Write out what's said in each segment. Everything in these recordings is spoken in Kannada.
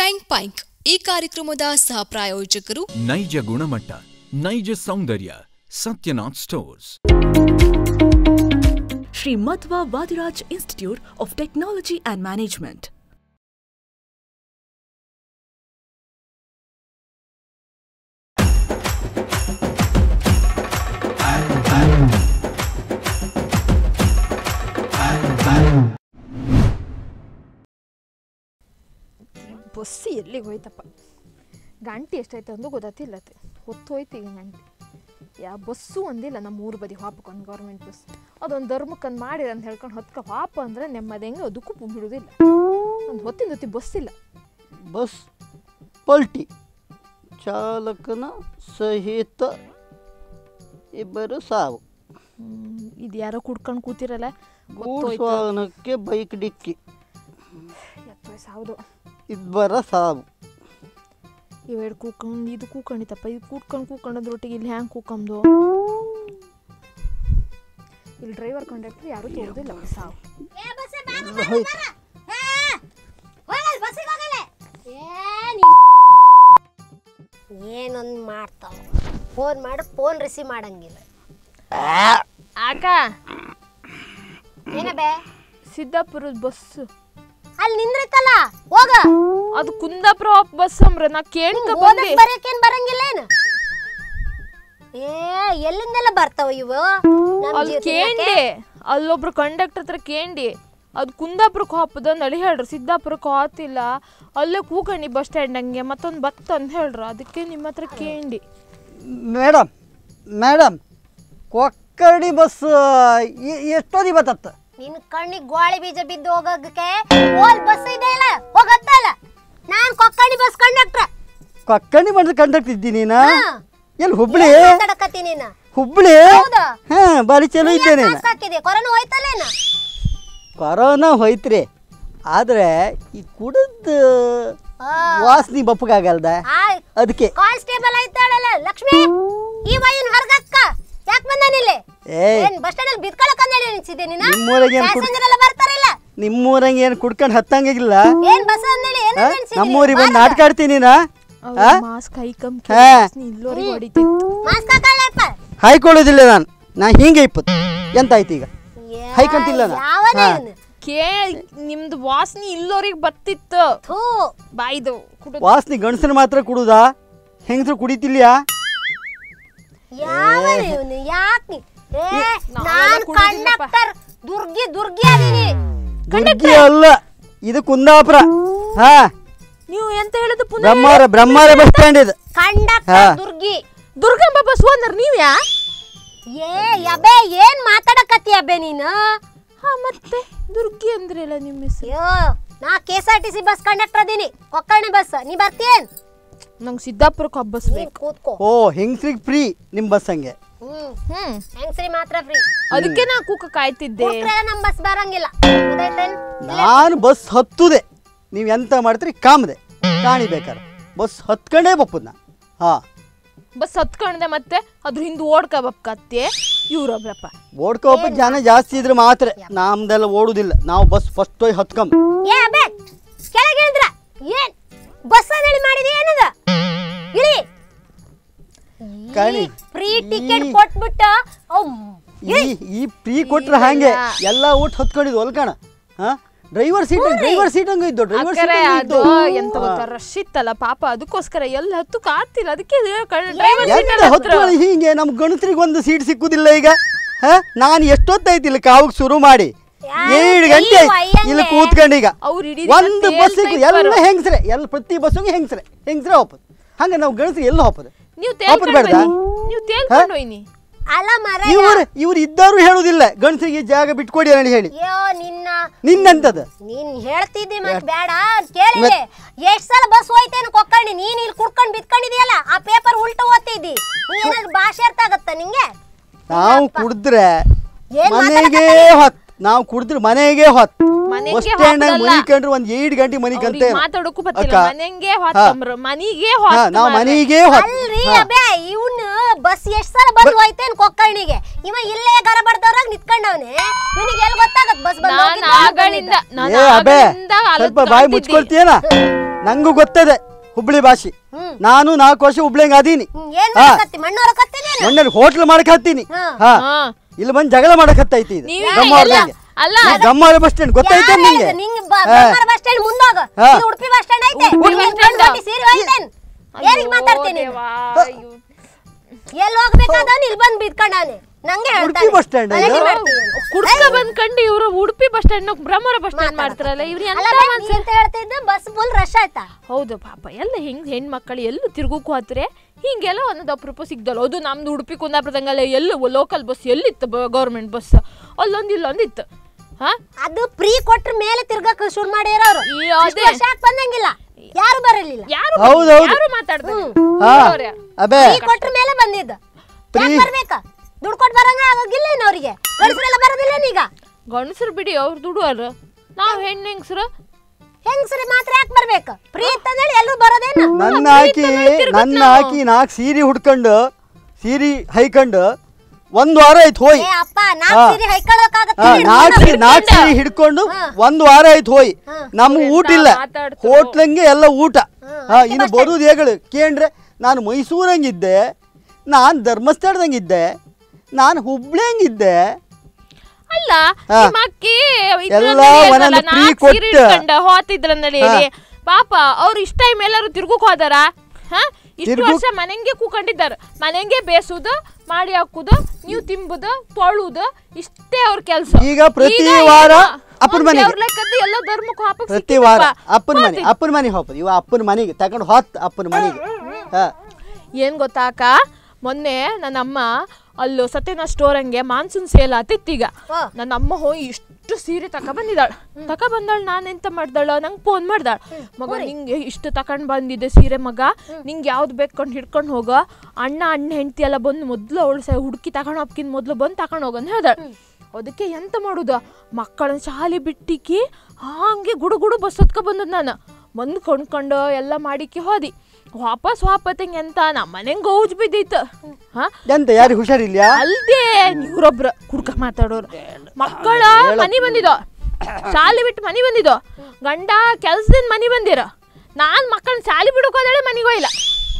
ಪ್ಯಾಂಕ್ ಪೈಂಕ್ ಈ ಕಾರ್ಯಕ್ರಮದ ಸಹ ಪ್ರಾಯೋಜಕರು ನೈಜ ಗುಣಮಟ್ಟ ನೈಜ ಸೌಂದರ್ಯ Satyanath stores Sri Madhva Vadiraj Institute of Technology and Management. Bus ಎಲ್ಲಿಗೆ ಹೋಯ್ತಪ್ಪ ಗಂಟೆ ಎಷ್ಟೈತೆ ಅಂದು ಗೊತ್ತಾತಿಲ್ಲ ಹೊತ್ತು ಹೋಯ್ತು ಈಗ ಗಂಟೆ ಯಾ ಬಸ್ಸು ಒಂದಿಲ್ಲ ನಮ್ಮ ಊರು ಬದಿ ಹಾಪಕ್ಕೊಂದು ಗೌರ್ಮೆಂಟ್ ಬಸ್ ಅದೊಂದು ಧರ್ಮಕ್ಕಂದು ಮಾಡಿರ ಅಂತ ಹೇಳ್ಕೊಂಡು ಹೊತ್ಕ ಹಾಪ ಅಂದ್ರೆ ನೆಮ್ಮದಿ ಹೆಂಗೆ ಅದಕ್ಕೂ ಬಿಡುವುದಿಲ್ಲ ಒಂದು ಹೊತ್ತಿನ ಹೊತ್ತಿ ಬಸ್ ಇಲ್ಲ ಬಸ್ ಪಲ್ಟಿ ಚಾಲಕನ ಸಹಿತ ಇಬ್ಬರು ಸಾವು ಇದು ಯಾರೋ ಕುಡ್ಕೊಂಡು ಕೂತಿರಲ್ಲ ಗೂಡ್ಸ್ ವಾಹನಕ್ಕೆ ಬೈಕ್ ಡಿಕ್ಕಿ ಎತ್ತು ಸಾವುದು ಇಬ್ಬರ ಸಾವು ಇವೆರಡು ಕೂಕೊಂಡು ಇದು ಕೂಕೊಂಡಿತ್ತಪ್ಪ ಇದು ಕೂತ್ಕೊಂಡು ಕೂಕೊಂಡದ್ರೊಟ್ಟಿಗೆ ಇಲ್ಲಿ ಹ್ಯಾಂಗೆ ಕೂಕೊಂದು ಇಲ್ಲಿ ಡ್ರೈವರ್ ಕಂಡಕ್ಟರ್ ಯಾರೂ ತೋರುದಿಲ್ಲ ಸಾವು ಹೋಯ್ತು ಏನೊಂದು ಮಾಡ್ತಾವ ಫೋನ್ ಮಾಡಿ ಫೋನ್ ರಿಸೀವ್ ಮಾಡಂಗಿಲ್ಲ ಆಕ ಏನ ಬೇ ಸಿದ್ದಾಪುರದ ಬಸ್ ಅಲ್ಲಿ ನಿಂದ್ರೈತಲ್ಲ ಹೋಗ ಅದು ಕುಂದಾಪುರ ಬಸ್ ಅಂಬ್ರ ನಾ ಕೇಳ್ಕ ಬಂದೆ ಓದಕ್ ಬರೆಯಕೇನ್ ಬರಂಗಿಲ್ಲ ಏನು ಏ ಎಲ್ಲಿಂದೆಲ್ಲ ಬರ್ತಾವ ಇವು ನಮ್ ಅಲ್ಲಿ ಜೀವ ಕೇಂಡಿ ಅಲ್ಲೊಬ್ರು ಕಂಡಕ್ಟರ್ ಹತ್ರ ಕೇಂಡಿ ಅದು ಕುಂದಾಪುರಕ್ಕೆ ಹೋಪದ ನಳಿ ಹೇಳ್ರಿ ಸಿದ್ದಾಪುರಕ್ಕೆ ಹೋತಿಲ್ಲ ಅಲ್ಲೇ ಕೂಕಣಿ ಬಸ್ ಸ್ಟ್ಯಾಂಡ್ ಹಂಗೆ ಮತ್ತೊಂದು ಬತ್ತ ಅಂತ ಹೇಳ್ರ ಅದಕ್ಕೆ ನಿಮ್ಮ ಹತ್ರ ಕೇಂಡಿ ಮೇಡಮ್ ಮೇಡಮ್ ಕೊಕ್ಕರ್ಡಿ ಬಸ್ ಎಷ್ಟೋದಿ ಬತ್ತತ್ತ ನಿನ್ ಕಣ್ಣಿಗೆ ಗೋಳಿ ಬೀಜ ಬಿದ್ದು ಹೋಗಕ್ಕೆ ಓಲ್ ಬಸ್ ಇದೆ ಇಲ್ಲ ಹೋಗತ್ತ ಇಲ್ಲ ನಾನ್ ಕೊಕ್ಕಣಿ ಬಸ್ ಕಂಡಕ್ಟ್ರ ಕೊಕ್ಕರ್ಡಿ ಬಂದ್ರೆ ಕಂಡಕ್ಟ್ ಇದ್ದೀನಿ ನೀನು ಎಲ್ಲಿ ಹುಬ್ಳಿ ಮಾತಾಡಕತ್ತಿ ನೀನು ಹುಬ್ಳಿ ಹೌದಾ? ಹಾ ಬಾರಿ ಚಲೋ ಇದ್ದೇನೆ ಮಾಸ್ಕ್ ಹಾಕಿದೆ ಕೊರೋನಾ ಹೋಯ್ತಲ್ಲೇನ ಕೊರೋನಾ ಹೋಯ್ತ್ರಿ ಆದ್ರೆ ಈ ಕುಡದ ವಾಸನೆ ಬಪ್ಪಗಾಗಲ್ದ ಅದಕ್ಕೆ ಕಾನ್ಸ್ಟೇಬಲ್ ಆಯ್ತಾಳಲ್ಲ ಲಕ್ಷ್ಮಿ ಈ ವೈನ್ ಹೊರಗಕ್ಕ ಯಾಕೆ ಬಂದಾನಿಲ್ಲಿ ಏಯ್ ಏನ್ ಬಸ್ ಸ್ಟ್ಯಾಂಡ್ ಅಲ್ಲಿ ಬಿದ್ಕೊಳಕ್ ಅಂದೇಳಿ ಅನ್ಸಿದ್ದೆ ನೀನು ನಿಮ್ಮೂರಾಗೆ ಏನ್ ಕುಡ್- ಪ್ಯಾಸೆಂಜರ್ ಎಲ್ಲ ಬರ್ತಾರಿಲ್ಲ ನಿಮ್ಮೂರಂಗೆ ಏನು ಕುಡ್ಕೊಂಡು ಹತ್ತಂಗಿಲ್ಲ ಏನ್ ಬಸ್ ಅಂದೇಳಿ ಏನ್ ನಮ್ಮೂರಿಗೆ ಬಂದು ನಾಟಕ ಆಡ್ತೀನಿ ನೀನು ಮಾಸ್ಕ್ ಹೈಕಮ್ ಹಾ. ಇಲ್ಲೋರಿಗೆ ಹೊಡಿತಿತ್ತು ಮಾಸ್ಕ್ ಹಾಕೊಳ್ಳಪ್ಪ ಹಾಯ್ಕೊಳ್ಳೋದಿಲ್ಲ ನಾನು ನಾ ಹಿಂಗೆ ಇಪ್ಪತ್ತು ಎಂತ ಆಯ್ತು ಈಗ ಹೈಕಂತಿಲ್ಲ ನಾ ಯಾವನೇ ಹಾ. ಇವ್ನು? ಕೇ ನಿಮ್ದು ವಾಸನೆ ಇಲ್ಲೋರಿಗೆ ಬತ್ತಿತ್ತು ಥೂ ಬಾಯ್ದು ಕುಡಿದು ವಾಸನೆ ಗಂಡಸರು ಮಾತ್ರ ಕುಡುದಾ ಹೆಂಗಸರು ಕುಡಿತಿಲ್ಯಾ ಯಾವನೇ ಇವನು ಯಾಕೆ ಏ ನಾವೆಲ್ಲ ನಾನ್ ಕುಡ್ದಿಲ್ಲಪ್ಪ. ಕಂಡಕ್ಟರ್ ದುರ್ಗಿ ದುರ್ಗಿ ಅದೀನಿ ದುರ್ಗಿ ಅಲ್ಲ ಇದು ಕುಂದಾಪುರ ಹಾ ನೀವು ಎಂತ ಹೇಳುದು ಪುನಃ ಬ್ರಹ್ಮಾರ ಬ್ರಹ್ಮಾರ ಬಸ್ ಸ್ಟ್ಯಾಂಡ್ ಇದು ಕಂಡಕ್ಟರ್ ಹಾ. ದುರ್ಗಿ ದುರ್ಗಂಬ ಬಸ್ ಓನರ್ ನೀವ್ಯಾ ಏ ಯಬೆ ಏನ್ ಮಾತಾಡಕತ್ತಿ ಅಬ್ಬೆ ನೀನು ಹಾ ಮತ್ತೆ ದುರ್ಗಿ ಅಂದ್ರಲ್ಲ ನಿಮ್ಮ ಹೆಸರು ಅಯ್ಯೋ ನಾ K S R T C bus conductor ಅದೀನಿ ಕೊಕ್ಕರ್ಣಿ ಬಸ್ ನೀ ಬರ್ತೀಯೇನ್ ನಂಗೆ ಸಿದ್ದಾಪುರಕ್ಕೆ ಹಬ್ಬ ಬಸ್ ನೀನ್ ಬೇಕು ಕೂತ್ಕೋ ಓ ಹೆಂಗಸ್ರಿಗೆ ಫ್ರೀ ನಿಮ್ಮ ಬಸ್ ಹಂಗೆ ಹ್ಮ್ ಹ್ಮ್ ಹೆಂಗ್ಸ್ರಿ ಮಾತ್ರ ಫ್ರೀ ಅದಕ್ಕೆ ನಾ ಕೂಕ ಕಾಯ್ತಿದ್ದೆ ನಮ್ ಬಸ್ ಬರಂಗಿಲ್ಲ ಗೊತ್ತಾಯ್ತೇನ್ ನಾನು ಬಸ್ ಹತ್ತುದೆ ನೀವು ಎಂತ ಮಾಡ್ತೀರಿ ಕಾಮದೆ ಕಾಣಿ ಬೇಕಾರೆ ಬಸ್ ಹತ್ಕೊಂಡೇ ಬಪ್ಪದ ನಾ ಹಾ ಬಸ್ ಹತ್ಕೊಂಡೆ ಮತ್ತೆ ಅದ್ರ ಹಿಂದೆ ಓಡ್ಕಬಕ್ಕತ್ತೆ ಇವ್ರೊಬ್ರಪ್ಪ ಓಡ್ಕೋಪ ಜನ ಜಾಸ್ತಿ ಇದ್ರೆ ಮಾತ್ರ ನಮ್ದೆಲ್ಲ ಓಡುದಿಲ್ಲ ನಾವು ಬಸ್ ಫಸ್ಟ್ ಹೋಗಿ ಹತ್ಕೊಂಬ ಏ ಅಬೆ ಕೆಳಗೆ ಇಳಿದ್ರ ಏನ್ ಬಸ್ ಹೇಳಿ ಮಾಡಿದಿ ಏನದ ಇಳಿ ಕಣಿ ಫ್ರೀ ಟಿಕೆಟ್ ಈ- ಕೊಟ್ಬಿಟ್ಟು ಅವ್ ಈ ಈ ಫ್ರೀ ಕೊಟ್ರೆ ಹಾಗೆ ಎಲ್ಲ ಊಟ ಹತ್ಕೊಂಡಿದ್ವು ಅಲ್ಕಣ ಹಾ ಡ್ರೈವರ್ ಸೀಟ್ ಡ್ರೈವರ್ ಸೀಟ್ ಹಂಗ ಇದ್ದು ಡ್ರೈವರ್ ಅಕ್ಕರೆ ಸೀಟ್ ಅದು ಇದ್ದು ಎಂತ ಗೊತ್ತಾ ರಶ್ ಇತ್ತಲ್ಲ ಪಾಪ ಅದಕ್ಕೋಸ್ಕರ ಎಲ್ಲಿ ಹತ್ತು ಕಾತಿಲ್ಲ ಅದಕ್ಕೆ ಡ್ರೈವರ್ ಎಂತ ಹತ್ಕೊಳ್ಳಿ ಹೀಗೆ ನಮ್ ಗಣಸರಿಗೆ ಒಂದು ಸೀಟ್ ಸಿಕ್ಕುದಿಲ್ಲ ಈಗ ಹಾ ನಾನು ಎಷ್ಟೊತ್ತಾಯ್ತಿಲ್ಲ ಕಾವಾಗ ಶುರು ಮಾಡಿ ಯಾರು ಏಳು ಕೈ ಗಂಟೆ ಆಯ್ತು ಒಯ್ಯಂಗೆ? ಇಲ್ಲಿ ಕೂತ್ಕೊಂಡೀಗ ಅವ್ರು ಇಡೀ ಒಂದು ದಿನ ಬಸ್ ತೇಲ್ತಾ ಎಲ್ಲ ಇರ್ತಾರೆ. ಹೆಂಗ್ಸ್ರೆ ಎಲ್ಲ ಪ್ರತಿ ಬಸ್ಸಿಗೆ ಹೆಂಗ್ಸ್ರೆ ಹೆಂಗ್ಸ್ರೆ ಹೋಗ್ಬೋದು ಹಂಗೆ ನಾವು ಗಣಸರಿಗೆ ಎಲ್ಲ ಹೋಗ್ಬೋದು ನೀವು ಹೋಗ್ಬೋದು ತೇಲ್ಕೊಂಡು ಬೇಡ್ದಾ? ಬನ್ನಿ ನೀವು ತೇಲ್ಕೊಂಡು ಹೋಯ್ನಿ ಅಲ್ಲ ಮರ ಇವ್ರು ಇವ್ರು ಇದ್ದಾರು ಹೇಳುದಿಲ್ಲ ಗಣಸರಿಗೆ ಜಾಗ ಬಿಟ್ಕೊಡಿ ಅಂತ ಹೇಳಿ ಅಯ್ಯೋ ನಿನ್ನ ನಿನ್ನಂತದ ನೀನ್ ಹೇಳ್ತಿದ್ದಿ ಮತ್ ಬೇಡ ಕೇಳಿದೆ ಎಷ್ಟ್ ಸಲ ಬಸ್ ಹೋಯ್ತೇನು ಕೊಕ್ಕಂಡಿ ನೀನ್ ಇಲ್ಲಿ ಕುಡ್ಕೊಂಡ್ ಬಿತ್ಕೊಂಡಿದ್ಯಲ್ಲ ಆ ಪೇಪರ್ ಉಲ್ಟ ಓದ್ತಿದ್ದಿ ನೀ ಏನಾದ್ರು ಭಾಷೆ ಅರ್ಥ ಆಗತ್ತ ನಿಂಗೆ ನಾವು ಕುಡಿದ್ರೆ ಏನ್ ಮನೆಗೆ ಹೊತ್ ನಾವು ಕುಡಿದ್ರೆ ಮನೆಗೆ ಹೊತ್ ಮನೆಗೆ ಬಸ್ ಸ್ಟ್ಯಾಂಡ್ ಹೊತ್ತಲ್ಲ. ಮನಿಕೊಂಡ್ರೆ ಒಂದ್ ಏಳು ಗಂಟೆ ಮನಿಕಂತೆ ಮಾತಾಡೋಕು ಬತ್ತಿಲ್ಲ ಮನೆಗೆ ಹೊತ್ತಂಬ್ರ ಮನಿಗೆ ಹಾ ಹೊತ್ತ ನಾವು ಮನೆಗೆ ಹೊತ್ ಅಲ್ರಿ ಅಬೇ ಇವ್ನು ಬಸ್ ಎಷ್ಟ್ ಸಲ ಬಂದ್ ಹೋಯ್ತೇನ್ ಕೊಕ್ಕಣಿಗೆ ಇವ ಇಲ್ಲೇ ಗರ ಬಡ್ದವ್ರಾಗ ನಿತ್ಕೊಂಡವ್ನೆ ಇವನಿಗೆ ಎಲ್ಲಿ ಗೊತ್ತಾಗತ್ ಬಸ್ ಬಂದ್ ನಾನು ಹೋಗಿದ್ದು ಅಂತ ಆಗಳಿಂದ ನಾನು ಏ ಅಬೆ ಆಗಳಿಂದ ಸ್ವಲ್ಪ ಅಲತ್ ಬಾಯಿ ಕಾಣ್ತಿದ್ದೆ. ಮುಚ್ಕೊಳ್ತೀಯನ ನಂಗೂ ಗೊತ್ತದೆ ಹುಬ್ಳಿ ಭಾಷೆ ಹ್ಮ್. ನಾನು ನಾಲ್ಕು ವರ್ಷ ಹುಬ್ಳಿಂಗ್ ಅದೀನಿ ಹ್ಮ್, ಏನ್ ಹಾ. ಮಾಡಕತ್ತಿ ಮಣ್ಣೋರ ಕತ್ತೀನಿ ಮೊನ್ನೆ ಹೋಟ್ಲ್ ಮಾಡಕ್ ಹತ್ತೀನಿ ಹಾ. ಹಾ ಹಾ. ಇಲ್ಲಿ ಬಂದು ಜಗಳ ಮಾಡಕ್ ಹತ್ತೈತಿ ಇದು ನೀವೇ ಗಮ್ಮವ್ರದಂಗೆ. ಅಲ್ಲ. ಈ ಗಮ್ಮವ್ರ ಬಸ್ ಸ್ಟ್ಯಾಂಡ್ ಗೊತ್ತೈತೆ ನಿಂಗೆ ನಿಂಗೆ ಹಾ. ಬಸ್ ಸ್ಟ್ಯಾಂಡ್ ಮುಂದೋಗ ಹಾ. ಇದು ಉಡುಪಿ ಬಸ್ ಸ್ಟ್ಯಾಂಡ್ ಐತೆ ಉಡುಪಿ ನಿಂಗೆ bus stand. ಗಂಡು ಹೊಟ್ಟಿ ಸೀರೆ ಒಯ್ತೇನ್ ಏನಿಗೆ ಮಾತಾಡ್ತೀನಿ ದೇವಾ, ಅಯ್ಯೋ. ಎಲ್ಲಿ ಹೋಗ್ಬೇಕಾದವನ್ ಇಲ್ಲಿ ಬಂದ್ ಬಿದ್ಕೊಂಡವನೆ ನಂಗೆ ಉಡುಪಿ bus stand ಇದು? ಕುಡ್ಕ ಬಂದ್ಕಂಡು ಇವ್ರು ಉಡುಪಿ ಬಸ್ ಸ್ಟ್ಯಾಂಡ್ ಬ್ರಹ್ಮರ ಬಸ್ ಸ್ಟ್ಯಾಂಡ್ ಮಾಡ್ತಾರಲ್ಲ ಇವ್ರು ಎಂತ ಮನ್ಸ ಅಂತ ಹೇಳ್ತಿದ್ದೆ ಬಸ್ ಫುಲ್ ರಶ್ ಆಯ್ತಾ ಹೌದು ಪಾಪ ಎಲ್ಲ ಹೆಂಗ್ ಹೆಣ್ಮಕ್ಳು ಎಲ್ಲೂ ತಿರ್ಗೋಕು ಹತ್ರೆ ಹಿಂಗೆಲ್ಲ ಒಂದೊಂದು ಅಪರೂಪ ಸಿಗ್ದಲ್ಲ ಅದು ನಮ್ದು ಉಡುಪಿ ಕುಂದಾಪುರದಂಗಲ್ಲ ಎಲ್ಲೂ ಲೋಕಲ್ ಬಸ್ ಎಲ್ಲಿತ್ತು ಗೌರ್ಮೆಂಟ್ ಬಸ್ ಅಲ್ಲೊಂದು ಇಲ್ಲೊಂದಿತ್ತು ಹಾ ಅದು ಫ್ರೀ ಕೊಟ್ರ ಮೇಲೆ ತಿರ್ಗಕ್ ಶುರು ಮಾಡ್ಯಾರ ಈ ಅವರು ಅದೇ. ವರ್ಷ ಯಾಕೆ ಬಂದಂಗಿಲ್ಲ ಯಾರು ಬರಲಿಲ್ಲ ಯಾರು ಹೌದು, ಹೌದು. ಯಾರು ಮಾತಾಡ್ತಾರೆ ಹಾ ಅವ್ರೆ. ಅಬೇ ಫ್ರೀ ಕೊಟ್ರ ಮೇಲೆ ಬಂದಿದ್ದ ಯಾಕೆ ಬರ್ಬೇಕ ದುಡ್ಡು ಕೊಟ್ಟು ಬರಂಗ ಆಗೋಗಿಲ್ಲ ಇನ್ನು ಅವ್ರಿಗೆ ಗಂಡಸರೆಲ್ಲ ಬರೋದಿಲ್ಲ ಈಗ ಗಂಡಸರು ಬಿಡಿ ಅವ್ರು ದುಡುವರು ನಾವು ಹೆಣ್ಣು ಹೆಂಗಸರು ಹೆಂಗಸರಿ ಮಾತ್ರ ಯಾಕೆ ಬರ್ಬೇಕು ಫ್ರೀ ಇತ್ತಂದೇಳಿ ಎಲ್ಲರೂ ಬರೋದೇನ ನನ್ನ ಹಾಕಿ ನನ್ನ ಹಾಕಿ ನಾಲ್ಕು ಸೀರೆ ಹುಡ್ಕೊಂಡು ಸೀರೆ ಹೈಕೊಂಡು ಒಂದ್ ವಾರ ಆಯ್ತು ಹೋಯ್ ಏ ಅಪ್ಪ ನಾಲ್ಕು ಸೀರೆ ಹೈಕೊಳ್ಳೋಕಾಗತ್ತೆ ಹಾ, ನೀನು ನಾಲ್ಕು ನೋಡು. ಸೀರೆ ನಾಲ್ಕು ಸೀರೆ ಹಿಡ್ಕೊಂಡು ಒಂದ್ ವಾರ ಆಯ್ತು ಹೋಯ್ ನಮ್ಗೆ ಊಟ ಇಲ್ಲ ಮಾತಾಡ್ತಾರೋ? ಹೋಟ್ಲಂಗೆ ಎಲ್ಲ ಊಟ ಹಾ ಇನ್ನು ಬರುದು ಹೇಗಳು ಕೇಂದ್ರೆ ನಾನು ಮೈಸೂರಂಗಿದ್ದೆ ನಾನು ಧರ್ಮಸ್ಥಳದಂಗಿದ್ದೆ ನಾನು ಹುಬ್ಳಿಯಂಗಿದ್ದೆ ಅಲ್ಲ ಹಾ. ನಿಮ್ಮ ಅಕ್ಕಿ ಎಲ್ಲ ಒಂದೊಂದು free ಕೊಟ್ಟು. ಹೋತಿದ್ರಂದಲ್ಲಿ ಪಾಪ ಅವ್ರು ಇಷ್ಟ ಟೈಮ್ ಎಲ್ಲರೂ ತಿರ್ಗುಕ್ ಹೋದಾರ ಹಾ ಇಷ್ಟು ತಿರ್ಗುಕ್- ವರ್ಷ ಮನೆಂಗೆ ಕೂಕೊಂಡಿದ್ದಾರೆ ಮನೆಂಗೆ ಬೇಸುದು ಮಾಡಿ ಹಾಕುದು ನೀವು ತಿಂಬುದು ತೊಳುದು ಇಷ್ಟೇ ಅವ್ರ ಕೆಲಸ ಈಗ ಪ್ರತಿ ವಾರ ಅಪ್ಪನ ಮನೆಗೆ. ಎಲ್ಲ ಧರ್ಮಕ್ಕೂ ಹಾಪಕ್ ಪ್ರತಿ ವಾರ ಅಪ್ಪನ ಮನೆ ಅಪ್ಪನ ಮನೆಗೆ ಹೋಗ್ಬೋದು ಇವ ಅಪ್ಪನ ಮನೆಗೆ ತಗೊಂಡು ಹೊತ್ತು ಅಪ್ಪನ ಮನೆಗೆ ಹಾ ಏನ್ ಗೊತ್ತಾ ಅಕ್ಕ ಮೊನ್ನೆ ನನ್ನ ಅಮ್ಮ ಅಲ್ಲೂ ಸತ್ಯನ ಸ್ಟೋರ್ ಹಂಗೆ ಮಾನ್ಸೂನ್ ಸೇಲ್ ಆತಿತ್ತೀಗ ಹಾ. ನನ್ನ ಅಮ್ಮ ಹೋಗಿ ಇಷ್ಟು ಸೀರೆ ತಕ ಬಂದಿದ್ದಾಳ ತಕ ಬಂದಾಳ ನಾನು ಎಂತ ಮಾಡ್ದಾಳ ನಂಗೆ ಫೋನ್ ಮಾಡ್ದಾಳ ಮಗ ನಿಂಗೆ ಇಷ್ಟು ತಕೊಂಡ್ ಬಂದಿದ್ದೆ ಸೀರೆ ಮಗ ನಿಂಗೆ ಯಾವ್ದು ಬೇಕೊಂಡು ಹಿಡ್ಕೊಂಡು ಹೋಗ ಅಣ್ಣ ಅಣ್ಣ ಹೆಂಡತಿ ಎಲ್ಲ ಬಂದು ಮೊದಲು ಅವಳು ಸ ಹುಡುಕಿ ತಗೊಂಡು ಹೋಗ್ಕಿನ್ ಮೊದಲು ಬಂದು ತಗೊಂಡು ಹೋಗಂತ ಹೇಳ್ದಾಳ ಅದಕ್ಕೆ ಎಂತ ಮಾಡುದ ಮಕ್ಕಳನ್ನ ಶಾಲೆ ಬಿಟ್ಟಿಕ್ಕಿ ಹಂಗೆ ಗುಡು ಗುಡು ಬಸ್ ಹತ್ಕ ಬಂದದ್ ನಾನು ಬಂದು ಕೊಂಡ್ಕೊಂಡು ಎಲ್ಲ ಮಾಡಿಕ್ಕಿ ಹೋದಿ ವಾಪಸ್ ವಾಪತ್ತಂಗೆ ಎಂತ ನಮ್ಮ ಮನೆಗೆ ಗೌಜ್ ಬಿದ್ದಿತ್ತು ಹಾ ಎಂತ ಯಾರಿಗೆ ಹುಷಾರಿಲ್ಲ ಅಲ್ದೇ ಇವ್ರೊಬ್ರ ಕುಡ್ಕ ಮಾತಾಡೋರು ಮಕ್ಕಳ ಮನಿ ಬಂದಿದೋ ಶಾಲೆ ಬಿಟ್ಟು ಮನಿ ಬಂದಿದೋ ಗಂಡ ಕೆಲ್ಸದಿಂದ ಮನಿ ಬಂದಿರ ನಾನ್ ಮಕ್ಕಳನ್ನ ಶಾಲೆ ಬಿಡಕೋದೇಳೆ ಮನಿಗೆ ಹೋಯ್ಲ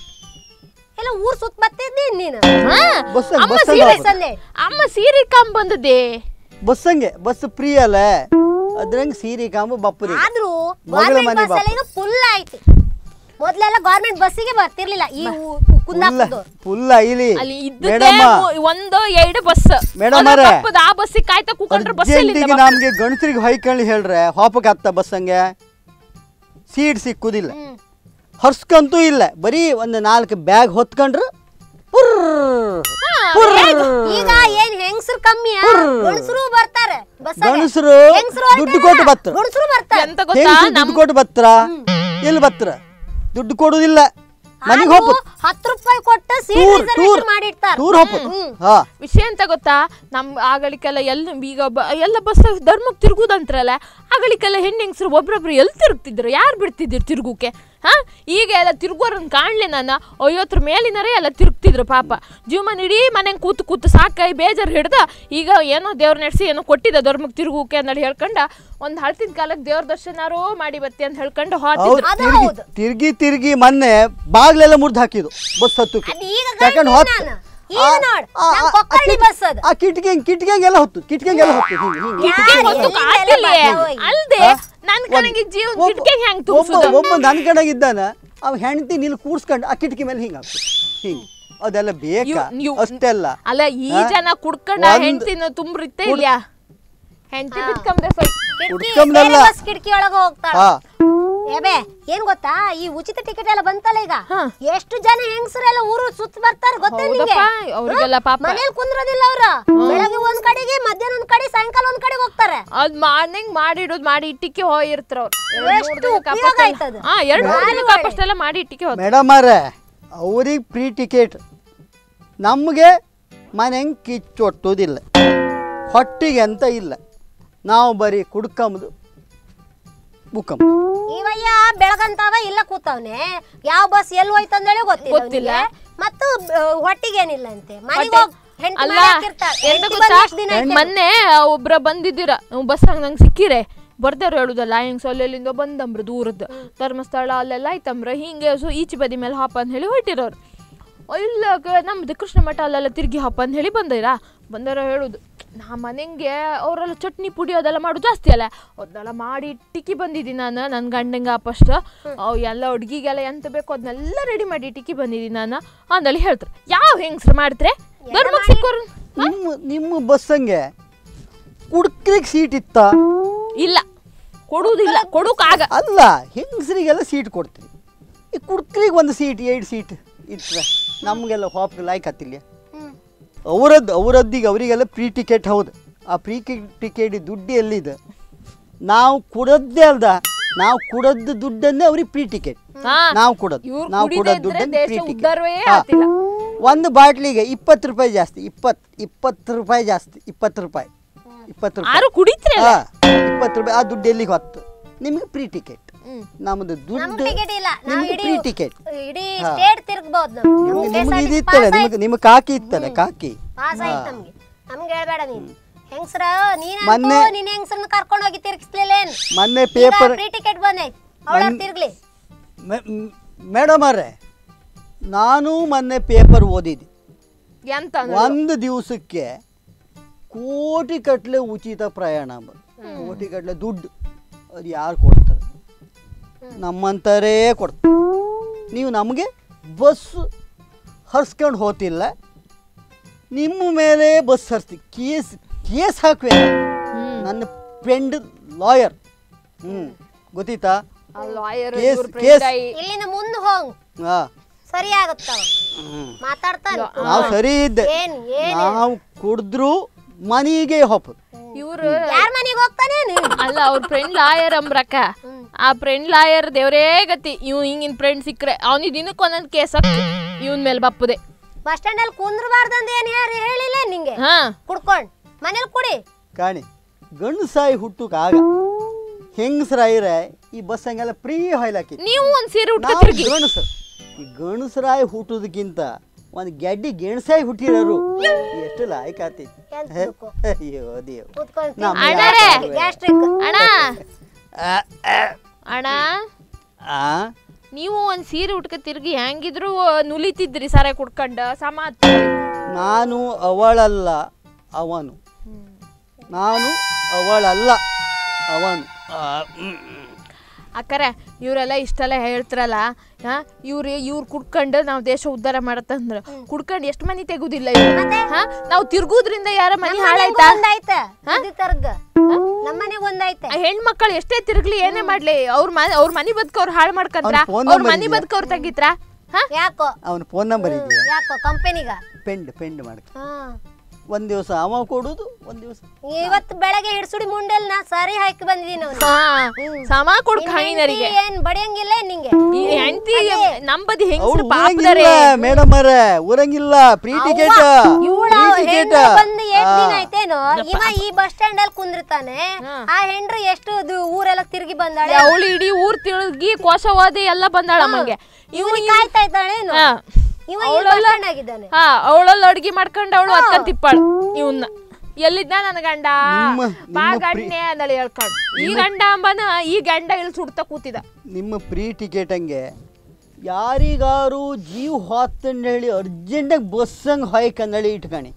ಎಲ್ಲ ಊರ್ ಸುತ್ತ ಬರ್ತಿದ್ದಿ ನೀನು ಹಾ, ಬಸ್ ಅಮ್ಮ ಬಸ್ ಸೀರೆ ಸಂದೆ ಅಮ್ಮ ಸೀರೆ ಕಂಬ್ ಬಂದದ್ದೆ ಬಸ್ಸಂಗೆ ಬಸ್ ಫ್ರೀ ಅಲ್ಲ ಅದ್ರಂಗೆ ಸೀರೆ ಕಾಂಬು ಬಪ್ಪರಿ ಆದ್ರೂ ಮಗಳ ಗೌರ್ಮೆಂಟ್ ಮನೆ ಬಸ್ ಎಲ್ಲ ಈಗ ಫುಲ್ ಆಯ್ತು ಮೊದ್ಲೆಲ್ಲ ಗೌರ್ಮೆಂಟ್ ಬಸ್ಸಿಗೆ ಬರ್ತಿರ್ಲಿಲ್ಲ ಈ ಊ- ಕುಂದಾಪುರದವ್ರು ಫುಲ್ ಐಲಿ ಅಲ್ಲಿ ಇದ್ದದ್ದೇ ಮೇಡಮ್ಮ ಮೂ- ಒಂದು ಎರಡು ಬಸ್ ಮೇಡಮ್ ಅವ್ರೆ. ಆ ಬಸ್ಸಿಗೆ ಕಾಯ್ತಾ ಕೂಕೊಂಡ್ರೆ ಬಸ್ ಅರ್ಜೆಂಟಿಗೆ ನಮ್ಗೆ ಗಣಸರಿಗೆ ಹೊಯ್ಕೊಳ್ಳಿ ಹೇಳ್ರೆ ಹೋಪಕ್ಕೆ ಹತ್ತ ಬಸ್ಸಂಗೆ ಸೀಟ್ ಸಿಕ್ಕುದಿಲ್ಲ ಹರ್ಸ್ಕಂತೂ ಇಲ್ಲ ಬರೀ ಒಂದು ನಾಲ್ಕು ಬ್ಯಾಗ್ ಹೊತ್ಕೊಂಡ್ರು ಪುರ್ ಈಗ ಏನ್ ಹೆಂಗಸರು ಕಮ್ಮಿಯಾ ಗಂಡಸರು ಬರ್ತಾರೆ ಬಸ್ ಗಂಡಸ್ರು ದುಡ್ಡು ಕೊಟ್ಟು ಬತ್ರು. ಗಂಡಸರು ಬರ್ತಾರೆ ಎಂತ ಗೊತ್ತಾ ಹೆಂಗ್ಸ್ರು ದುಡ್ಡು ನಮ್ ಕೊಟ್ಟು ಬತ್ರ ಎಲ್ಲಿ ಬತ್ರ ದುಡ್ಡು ಕೊಡುದಿಲ್ಲ ಮನೆಗೆ ಆದ್ರೂ ಹೋಗ್ಬೋದು ಹತ್ತು ರೂಪಾಯಿ ಕೊಟ್ಟು ಸೀಟ್ ಟೂರ್ ಟೂರ್ ರಿಸರ್ವೇಶನ್ ಮಾಡಿರ್ತಾರೆ ಟೂರ್ ಹೋಗ್ಬೋದು ಹಾ ವಿಷಯ ಅಂತ ಗೊತ್ತಾ ನಮ್ ಆಗಳಿಗೆಲ್ಲ ಎಲ್ಲ ಈಗ ಬ- ಎಲ್ಲ ಬಸ್ ಧರ್ಮಕ್ಕೆ ತಿರುಗುದಂತ್ರಲ್ಲ ಆಗಳಿಗೆಲ್ಲ ಹೆಣ್ಣು ಹೆಂಗಸರು ಒಬ್ರೊಬ್ರು ಎಲ್ಲಿ ತಿರುಗ್ತಿದ್ರು ಯಾರು ಬಿಡ್ತಿದ್ರು ತಿರುಗುಕ್ಕೆ ಹಾ ಈಗ ಎಲ್ಲ ತಿರುಗೋರನ್ ಕಾಣ್ಲಿ ನಾನು ಐವತ್ತರ ಮೇಲಿನರೇ ಎಲ್ಲ ತಿರುಗ್ತಿದ್ರು ಪಾಪ ಜೀವಮಾನ ಇಡೀ ಮನೆಗೆ ಕೂತು ಕೂತು ಸಾಕಾಯಿ ಬೇಜಾರು ಹಿಡ್ದ ಈಗ ಏನೋ ದೇವ್ರ ನಡೆಸಿ ಏನೋ ಕೊಟ್ಟಿದ್ದ ಧರ್ಮಕ್ಕೆ ತಿರುಗುಕ್ಕೆ ಅನ್ನೋದು ಹೇಳ್ಕೊಂಡ ಒಂದು ಹಳ್ತಿನ ಕಾಲಕ್ಕೆ ದೇವ್ರ ದರ್ಶನಾರೋ ಮಾಡಿ ಬತ್ತಿ ಅಂತ ಹೇಳ್ಕೊಂಡು ಹೌದು ಹೋತಿದ್ರು ಅದು ತಿರ್ಗಿ ಹೌದು. ತಿರ್ಗಿ ತಿರ್ಗಿ ಮೊನ್ನೆ ಬಾಗ್ಲೆಲ್ಲ ಮುರ್ದು ಹಾಕಿದ್ದು ಬಸ್ ಹತ್ತಕ್ಕೆ ಅದು ಈಗ ತಕೊಂಡ್ ಗಂಟೆ ಹೊತ್ತು ನಾನು. ಈಗ ಆ- ನೋಡ್, ಆ- ನಮ್ ಆ- ಕೊಕ್ಕರ್ಣಿ ಆ ಬಸ್ ಅದು. ಆ ಕಿಟಕಿ ಕಿಟಕಿಗೆಲ್ಲ ಹೊತ್ತು ಕಿಟಕಿಗೆಲ್ಲ ಹೊತ್ತು ಹಿಂಗೆ ಹಿಂಗೆ ಕಿಟ್ಕಿ ಯಾರು ಹೊತ್ತು ಎಲ್ಲಿಂದ ಎಲ್ಲ ಕಾತಿಲ್ಲ. ಬರ್ತಾವೆ? ಅಲ್ದೆ ಹಾ? ನನ್ ಒಂದ್- ಕಣಗೆ ಜೀವ ಒಬ್ಬ- ಕಿಟಕಿಗೆ ಹೆಂಗ್ ಒಬ್ಬ ತೂಗ್ಸುದು ಒಬ್ಬ ನನ್ನ ಕಡೆಗಿದ್ದಾನ ಅವ ಹೆಂಡತಿ ನಿಲ್ ಕೂರ್ಸ್ಕೊಂಡು ಆ ಕಿಟಕಿ ಮೇಲೆ ಹಿಂಗೆ ಹಾಕ್ತು ಹಿಂಗೆ ಅದೆಲ್ಲ ಬೇಕಾ ಇವ್- ಇವ್- ಅಷ್ಟೆಲ್ಲ ಅಲ್ಲ ಈ ಹಾ? ಜನ ಕುಡ್ಕೊಂಡ ಒಂದ್- ಹೆಂಡತಿನ ತುಂಬ್ರಿತ್ತೆ ಇಲ್ಲ ಹೆಂಡತಿ ಬಿಟ್ಕೊಂಡ್ರೆ ಸ್ವಲ್ಪ ಕಿಟಕಿ ಹುಡ್ಕೊಂಬಲ್ಲ. ಬೇರೆ ಬಸ್ ಕಿಟಕಿ ಒಳಗೆ ಹೋಗ್ತಾಳ ಹಾ ಏಬೇ ಏನ್ ಗೊತ್ತಾ ಈ ಉಚಿತ ಟಿಕೆಟ್ ಎಲ್ಲ ಬಂತಲ್ಲ ಈಗ ಹಾ. ಎಷ್ಟು ಜನ ಹೆಂಗಸರೆಲ್ಲ ಊರು ಸುತ್ತ ಬರ್ತಾರ ಗೊತ್ತೇ ನಿಂಗೆ ಹೌದಪ್ಪ, ಅವ್ರಿಗೆಲ್ಲ ಪಾಪ. ಮನೇಲಿ ಕುಂದ್ರೋದಿಲ್ಲ ಅವ್ರ ಬೆಳಗ್ಗೆ ಒಂದ್ ಕಡೆಗೆ ಮಧ್ಯಾಹ್ನ ಒಂದ್ ಕಡೆ ಸಾಯಂಕಾಲ ಒಂದ್ ಕಡೆಗೆ ಹೋಗ್ತಾರೆ ಅದ್ ಮಾರ್ನಿಂಗ್ ಮಾಡಿಡೋದು ಮಾಡಿ ಇಟ್ಟಿಕ್ಕೆ ಹೋಗಿರ್ತಾರ ಅವ್ರು ಎಷ್ಟು ಉಪಯೋಗ ಆಯ್ತದು. ಹಾ ಎರಡು ಮೂರು ಭಾರಿ ದಿನಕ್ಕೆ ಅಷ್ಟೆಲ್ಲ ಮಾಡಿ ಇಟ್ಟಿಗೆ ಹೋದ್ ಮೇಡಮ್ ಅವ್ರೆ ಅವ್ರಿಗೆ ಫ್ರೀ ಟಿಕೆಟ್ ನಮಗೆ ಮನೆಗೆ ಕಿಚ್ಚೊಟ್ಟೋದಿಲ್ಲ ಹೊಟ್ಟಿಗೆ ಅಂತ ಇಲ್ಲ ನಾವು ಬರೀ ಕುಡ್ಕಂಬುದು ಬುಕ್ಕಂಬ ಇವಯ್ಯ ಬೆಳಗಂತಾವ ಇಲ್ಲ ಕೂತವ್ನೆ ಯಾವ ಬಸ್ ಎಲ್ಲಿ ಹೋಯ್ತು ಅಂದೇಳಿ ಗೊತ್ತಿಲ್ಲ ಗೊತ್ತಿಲ್ಲ. ಅವ್ನಿಗೆ. ಮತ್ತು ಆ, ಹೊಟ್ಟಿಗೇನಿಲ್ಲ ಅಂತೆ ಮನೆಗೆ ಹೋಗ್ ಹೆಂಡ್ತಿ ಅಲ್ಲ ಮನೆ ಹಾಕಿರ್ತಾಳೆ. ಎಂತ ಹೆಂಡ್ತಿ ಗೊತ್ತಾ ಬಂದ್ ಎಷ್ಟ್ ದಿನ ಆಯ್ತು? ಮೊನ್ನೆ ಒಬ್ರ ಬಂದಿದ್ದೀರ ಬಸ್ ನಂಗೆ ಸಿಕ್ಕಿರೆ ಬರ್ದಾರ ಹೇಳುದಲ್ಲ ಹೆಂಗ್ ಸೊಲ್ಲೆಲಿಂದ ಬಂದಂಬ್ರ ದೂರದ್ದು ಧರ್ಮಸ್ಥಳ ಅಲ್ಲೆಲ್ಲ ಐತಂಬ್ರ ಹಿಂಗೆ ಸೊ ಈಚೆ ಬದಿ ಮೇಲೆ ಹಾಪ ಅಂತ ಹೇಳಿ ಹೊಟ್ಟಿರೋರು ಇಲ್ಲ ಗ- ನಮ್ದು ಕೃಷ್ಣ ಮಠ ಅಲ್ಲೆಲ್ಲ ತಿರುಗಿ ಹಬ್ಬ ಅಂತ ಹೇಳಿ ಬಂದಿರ ಬಂದಾರ ಹೇಳುದು ನಾ ಮನೆಗೆ ಅವರೆಲ್ಲ ಚಟ್ನಿ ಪುಡಿ ಅದೆಲ್ಲ ಮಾಡೋದು ಜಾಸ್ತಿ ಅಲ್ಲ ಅದೆಲ್ಲ ಮಾಡಿ ಟಿಕ್ಕಿ ಬಂದಿದ್ದೀನಿ ನಾನು ನನ್ನ ಗಂಡಂಗೆ ಫಸ್ಟ್ ಅವು ಎಲ್ಲ ಹುಡುಗಿಗೆಲ್ಲ ಎಂತ ಬೇಕೋ ಅದನ್ನೆಲ್ಲ ರೆಡಿ ಮಾಡಿ ಟಿಕ್ಕಿ ಬಂದಿದ್ದೀನಿ ನಾನು ಅಂದಲ್ಲಿ ಹೇಳ್ತಾರೆ ಯಾವ ಹೆಂಗ್ಸ್ರು ಮಾಡಿದ್ರೆ ಧರ್ಮಕ್ಕೆ ಸಿಕ್ಕೋರು ನಿಮ್ಮ ನಿಮ್ಮ ಬಸ್ಸಂಗೆ ಕುಡ್ಕ್ರಿಗೆ ಸೀಟ್ ಇತ್ತ ಇಲ್ಲ ಕೊಡುವುದಿಲ್ಲ ಕೊಡೋಕ್ಕಾಗ ಅಲ್ಲ ಹೆಂಗಸರಿಗೆಲ್ಲ ಸೀಟ್ ಕೊಡ್ತೀರಿ ಈ ಕುಡ್ಕ್ರಿಗೆ ಒಂದು ಸೀಟ್ ಏಳು ಸೀಟ್ ಇಟ್ರೆ ನಮಗೆಲ್ಲ ಹಾಪ್ಗೆ ಲಾಯ್ಕ್ ಹತ್ತಿಲ್ಲ ಅವರದ್ದು ಅವರದ್ದಿಗೆ ಅವರಿಗೆಲ್ಲ ಪ್ರೀ ಟಿಕೆಟ್ ಹೌದು ಆ ಪ್ರೀ ಟಿಕೆಟ್ ದುಡ್ಡು ಎಲ್ಲಿದೆ ನಾವು ಕೊಡೋದೇ ಅಲ್ದ ನಾವು ಕೊಡೋದು ದುಡ್ಡನ್ನೇ ಅವ್ರಿಗೆ ಪ್ರೀ ಟಿಕೆಟ್ ಹಾ. ನಾವು ಕೊಡೋದು ಇವ್ರು ನಾವು ಕುಡಿದೇ ಕೊಡೋ ಇದ್ರೆ ದುಡ್ಡನ್ನು ದೇಶ ಪ್ರೀ ಉದ್ಧಾರವೇ ಟಿಕೆಟ್ ಆಗ್ತಿಲ್ಲ. ಒಂದು ಬಾಟ್ಲಿಗೆ ಇಪ್ಪತ್ತು ರೂಪಾಯಿ ಜಾಸ್ತಿ ಇಪ್ಪತ್ತು ಇಪ್ಪತ್ತು ರೂಪಾಯಿ ಜಾಸ್ತಿ ಇಪ್ಪತ್ತು ರೂಪಾಯಿ ಇಪ್ಪತ್ತು ರೂಪಾಯಿ ಯಾರು ಕುಡಿತ್ರೆ ಹಾ, ಇಪ್ಪತ್ತು ರೂಪಾಯಿ ಆ ದುಡ್ಡು ಎಲ್ಲಿಗೆ ಹೊತ್ತು ನಿಮಗೆ ಪ್ರೀ ಟಿಕೆಟ್ ನಮ್ಮದು ನಮ್ ದುಡ್ಡು ಟಿಕೆಟ್ ಇಲ್ಲ ನಾವು ನಿಮ್ಗೆ ಇಡೀ ಫ್ರೀ ಟಿಕೆಟ್ ಇಡೀ ಹಾ. ಸ್ಟೇಟ್ ತಿರ್ಗಬಹುದು ನಿಮ್ಗೆ ನಿಮ್ಗೆ ಇದು ಇತ್ತಲ್ಲ ನಿಮಗೆ ನಿಮ್ಗೆ ಕಾಕಿ ಇತ್ತಲ್ಲ ಕಾಕಿ ಪಾಸ್ ಆಯ್ತು ನಮ್ಗೆ ನಮ್ಗೆ ಹೇಳ್ಬೇಡ ನೀನು ಹೆಂಗ್ಸ್ರ ನೀನ್ ಮೊನ್ನೆ- ನಿನ್ ಹೆಂಗ್ಸ್ರನ್ನ ಕರ್ಕೊಂಡು ಹೋಗಿ ತಿರ್ಗಿಸ್ಲಿಲ್ಲೇನ್ ಮೊನ್ನೆ ಪೇಪರ್ ಫ್ರೀ ಟಿಕೆಟ್ ಬಂದೈತಿ ಅವಳ ಮನ್- ತಿರ್ಗ್ಲಿ ಮೇಡಮ್ ಅವ್ರೆ ನಾನು ಮೊನ್ನೆ ಪೇಪರ್ ಓದಿದ್ದೆ ಎಂತ ಒಂದು ದಿವಸಕ್ಕೆ ಕೋಟಿ ಕಟ್ಲೆ ಉಚಿತ ಪ್ರಯಾಣ ಬ- ಕೋಟಿ ಕಟ್ಲೆ ದುಡ್ಡು ಅದು ಯಾರು ಕೊಡ್ತಾರೆ ನಮ್ಮಂತರೇ ಕೊಡ್ತಾರೆ ನೀವು ನಮಗೆ ಬಸ್ ಹರ್ಸ್ಕೊಂಡು ಹೋತಿಲ್ಲ ನಿಮ್ಮ ಮೇಲೆ ಬಸ್ ಹರಿಸ್ತಿ ಕೇಸ್ ಕೇಸ್ ಹಾಕುವೆ ನನ್ನ ಫ್ರೆಂಡ್ ಲಾಯರ್ ಹ್ಞೂ ಗೊತ್ತಿತ್ತಾ ಲಾಯರ್ ಕೇಸ್ ಕೇಸ್ ಇಲ್ಲಿಂದ ಮುಂದೆ ಹೋಗ್ ಹಾಂ ಸರಿ ಆಗುತ್ತ ಮಾತಾಡ್ತಾನೆ ನಾವು ಸರಿ ಇದ್ದೆ ಏನ್ ಏನ್ ನಾವು ಕುಡಿದ್ರು ಮನೆಗೆ ಹೊಪ್ಪು ಇವ್ರು ಯಾರ ಮನೆಗೆ ಹೋಗ್ತಾನೆ ನೀನು ಅಲ್ಲ ಅವ್ರ ಫ್ರೆಂಡ್ ಲಾಯರ್ ಅಂಬ್ರಕ್ಕ ಆ ಫ್ರೆಂಡ್ ಲಾಯರ್ ದೇವ್ರೇ ಗತಿ ಇವ್ ಹಿಂಗಿನ ಫ್ರೆಂಡ್ ಸಿಕ್ಕ್ರೆ ಅವನಿಗೆ ದಿನಕ್ಕೆ ಒಂದೊಂದು ಕೇಸ್ ಇವನ್ ಮೇಲೆ ಬಪ್ಪುದೆ ಬಸ್ ಸ್ಟ್ಯಾಂಡ್ ಅಲ್ಲಿ ಕುಂದ್ರಬಾರ್ದಂತ ಏನ್ ಹೇಳಿ ಹೇಳಿಲ್ಲ ನಿಂಗೆ ಹಾ ಕುಡ್ಕೊಂಡ್ ಮನೇಲಿ ಕುಡಿ ಕಾಣಿ ಗಂಡಸಾಯಿ ಹುಟ್ಟುಕಾಗ ಹೆಂಗಸರಾಯಿರೆ ಈ ಬಸ್ ಹಂಗೆಲ್ಲ ಫ್ರೀ ಹಾಯ್ಲಾಕಿ ನೀವು ಒಂದ್ ಸೀರೆ ಉಟ್ಕ ನಾವು ತಿರ್ಗಿ ಗಂಡಸರು ಈ ಗಂಡಸರಾಯಿ ಹುಟ್ಟೋದಕ್ಕಿಂತ ಒಂದು ಗೆಡ್ಡಿ ಗೆಣಸಾಯಿ ಹುಟ್ಟಿರೋರು ಎಷ್ಟು ಲಾಯ್ಕ್ ಆತೈತಿ ಎಂತ ಬೇಕು? ಅಯ್ಯೋ ದೇವ್ ಕೂತ್ಕೊಂಡ್ ನಮ್ಮ ಅಣ್ಣಾರೇ. ಗ್ಯಾಸ್ಟ್ರಿಕ್ ಅಣ್ಣ ಆ, ಆ, ಅಣ್ಣ ಆ, ನೀವು ಒಂದ್ ಸೀರೆ ಉಟ್ಕ ತಿರ್ಗಿ ಹೆಂಗಿದ್ರು ನುಲಿತಿದ್ರಿ ಸರ ಕುಡ್ಕಂಡ ಸಮಾತ್ ನಾನು ಅವಳಲ್ಲ ಅವನು ನಾನು ಅವಳಲ್ಲ ಅವನು ಆ, ಹ್ಮ್, ಹ್ಮ್. ಅಕ್ಕರೆ ಇವರೆಲ್ಲ ಇಷ್ಟೆಲ್ಲ ಹೇಳ್ತಾರಲ್ಲ ಹಾ ಇವ್ರು ಇವ್ರು ಕುಡ್ಕೊಂಡು ನಾವು ದೇಶ ಉದ್ಧಾರ ಮಾಡತ್ತಂದ್ರ ಕುಡ್ಕೊಂಡು ಎಷ್ಟು ಮನಿ ತೆಗುದಿಲ್ಲ ಇವ್ರು ಹಾ ನಾವು ತಿರ್ಗುದ್ರಿಂದ ಯಾರ ಮನಿ ಹಾಳಾಯ್ತಾ ಒಂದಾಯ್ತ ಇದು ತರ್ಗ ನಮ್ಮನೆಗ್ ಒಂದಾಯ್ತ ಆ ಹೆಣ್ಮಕ್ಳು ಎಷ್ಟೇ ತಿರ್ಗ್ಲಿ ಏನೇ ಮಾಡ್ಲಿ ಅವ್ರ ಮನೆ ಅವ್ರ ಮನಿ ಬದುಕವ್ರು ಹಾಳು ಮಾಡ್ಕಂತ್ರ ಅವ್ನ್ phone ಅವ್ರ number ಮನಿ ಇದೆಯಾ? ಬದುಕವ್ರು ತೆಗಿತ್ರ ಹಾ ಯಾಕೋ ಅವನ ಫೋನ್ ನಂಬರ್ ಇದೆಯಾ ಯಾಕೋ ಕಂಪನಿಗ ಪೆಂಡ್ ಪೆಂಡ್ ಮಾಡ್ಕ ಹಾ ಒಂದು ದಿವಸ ಅವ ಕೊಡೋದು ಒಂದು ದಿವಸ ಇವತ್ತು ಬೆಳಗ್ಗೆ ಹಿಡ್ಸುಡಿ ಮುಂಡೆಲ್ ನಾ ಸರಿ ಹಾಕಿ ಬಂದಿದ್ದೀನಿ ಅವ್ನಿಗೆ. ಹಾ ಸಮ ಕೊಡ್ ನಿನ್ ಹಣಿನರಿಗೆ ಹೆಂಡ್ತಿ ಏನ್ ಬಡಿಯಂಗಿಲ್ಲ ಏನ್ ನಿಂಗೆ ಈ ಹೆಂಡತಿ ನಂಬದಿ ಅವ್ರು ಹೆಂಗಸ್ರು ಪಾಪದರೆ ಊರಂಗಿಲ್ಲ ಮೇಡಮ್ ಅರ ಊರಂಗಿಲ್ಲ ಪ್ರೀ ಟಿಕೆಟ್ ಇವಳ ಪ್ರೀ ಟಿಕೆಟ್ ಹೆಂಡ್ರು ಬಂದು ಎಷ್ಟ್ ದಿನ ಆಯ್ತೇನೋ ಇವ ಈ ಬಸ್ ಸ್ಟ್ಯಾಂಡ್ ಅಲ್ಲಿ ಕುಂದಿರ್ತಾನೆ ಆ ಹೆಂಡ್ರು ಎಷ್ಟು ಅದು ಊರೆಲ್ಲ ತಿರುಗಿ ಬಂದಾಳೆ ಅವಳು ಇಡೀ ಊರ್ ತಿಳ್ಗಿ ಕೋಶವಾದಿ ಎಲ್ಲ ಬಂದಾಳ ಅಮ್ಮಂಗೆ ಇವನಿಗೆ ಕಾಯ್ತಾ ಇದ್ದಾಳೇನು ಹಾ ಇವ ಈ ಬಸ್ ಸ್ಟ್ಯಾಂಡ್ ಆಗಿದ್ದಾನೆ ಹಾ ಅವಳಲ್ಲಿ ಅಡ್ಗೆ ಮಾಡ್ಕೊಂಡು ಅವಳು ಅದ್ಕೊಂಡ್ ತಿಪ್ಪಾಳು ಇವನ್ನ ಎಲ್ಲಿದ್ದ ನನ್ನ ಗಂಡ ನಿಮ್ಮ- ಬಾ ನಿಮ್ಮ ಪ್ರಿ- ಗಂಡನೆ ಅಂದಳಿ ಹೇಳ್ಕೊಂಡು ಈ ಗಂಡ ಅಂಬನ ಈ ಗಂಡ ಇಲ್ಲಿ ಸುಡ್ತಾ ಕೂತಿದ ನಿಮ್ಮ ಪ್ರೀ ಟಿಕೆಟ್ ಹಂಗೆ ಯಾರಿಗಾರು ಜೀವ ಹೊತ್ತಂಡು ಹೇಳಿ ಅರ್ಜೆಂಟಾಗಿ ಬಸ್ ಹಂಗೆ ಹೊಯ್ಕಂದಳಿ ಇಟ್ಕಣಿ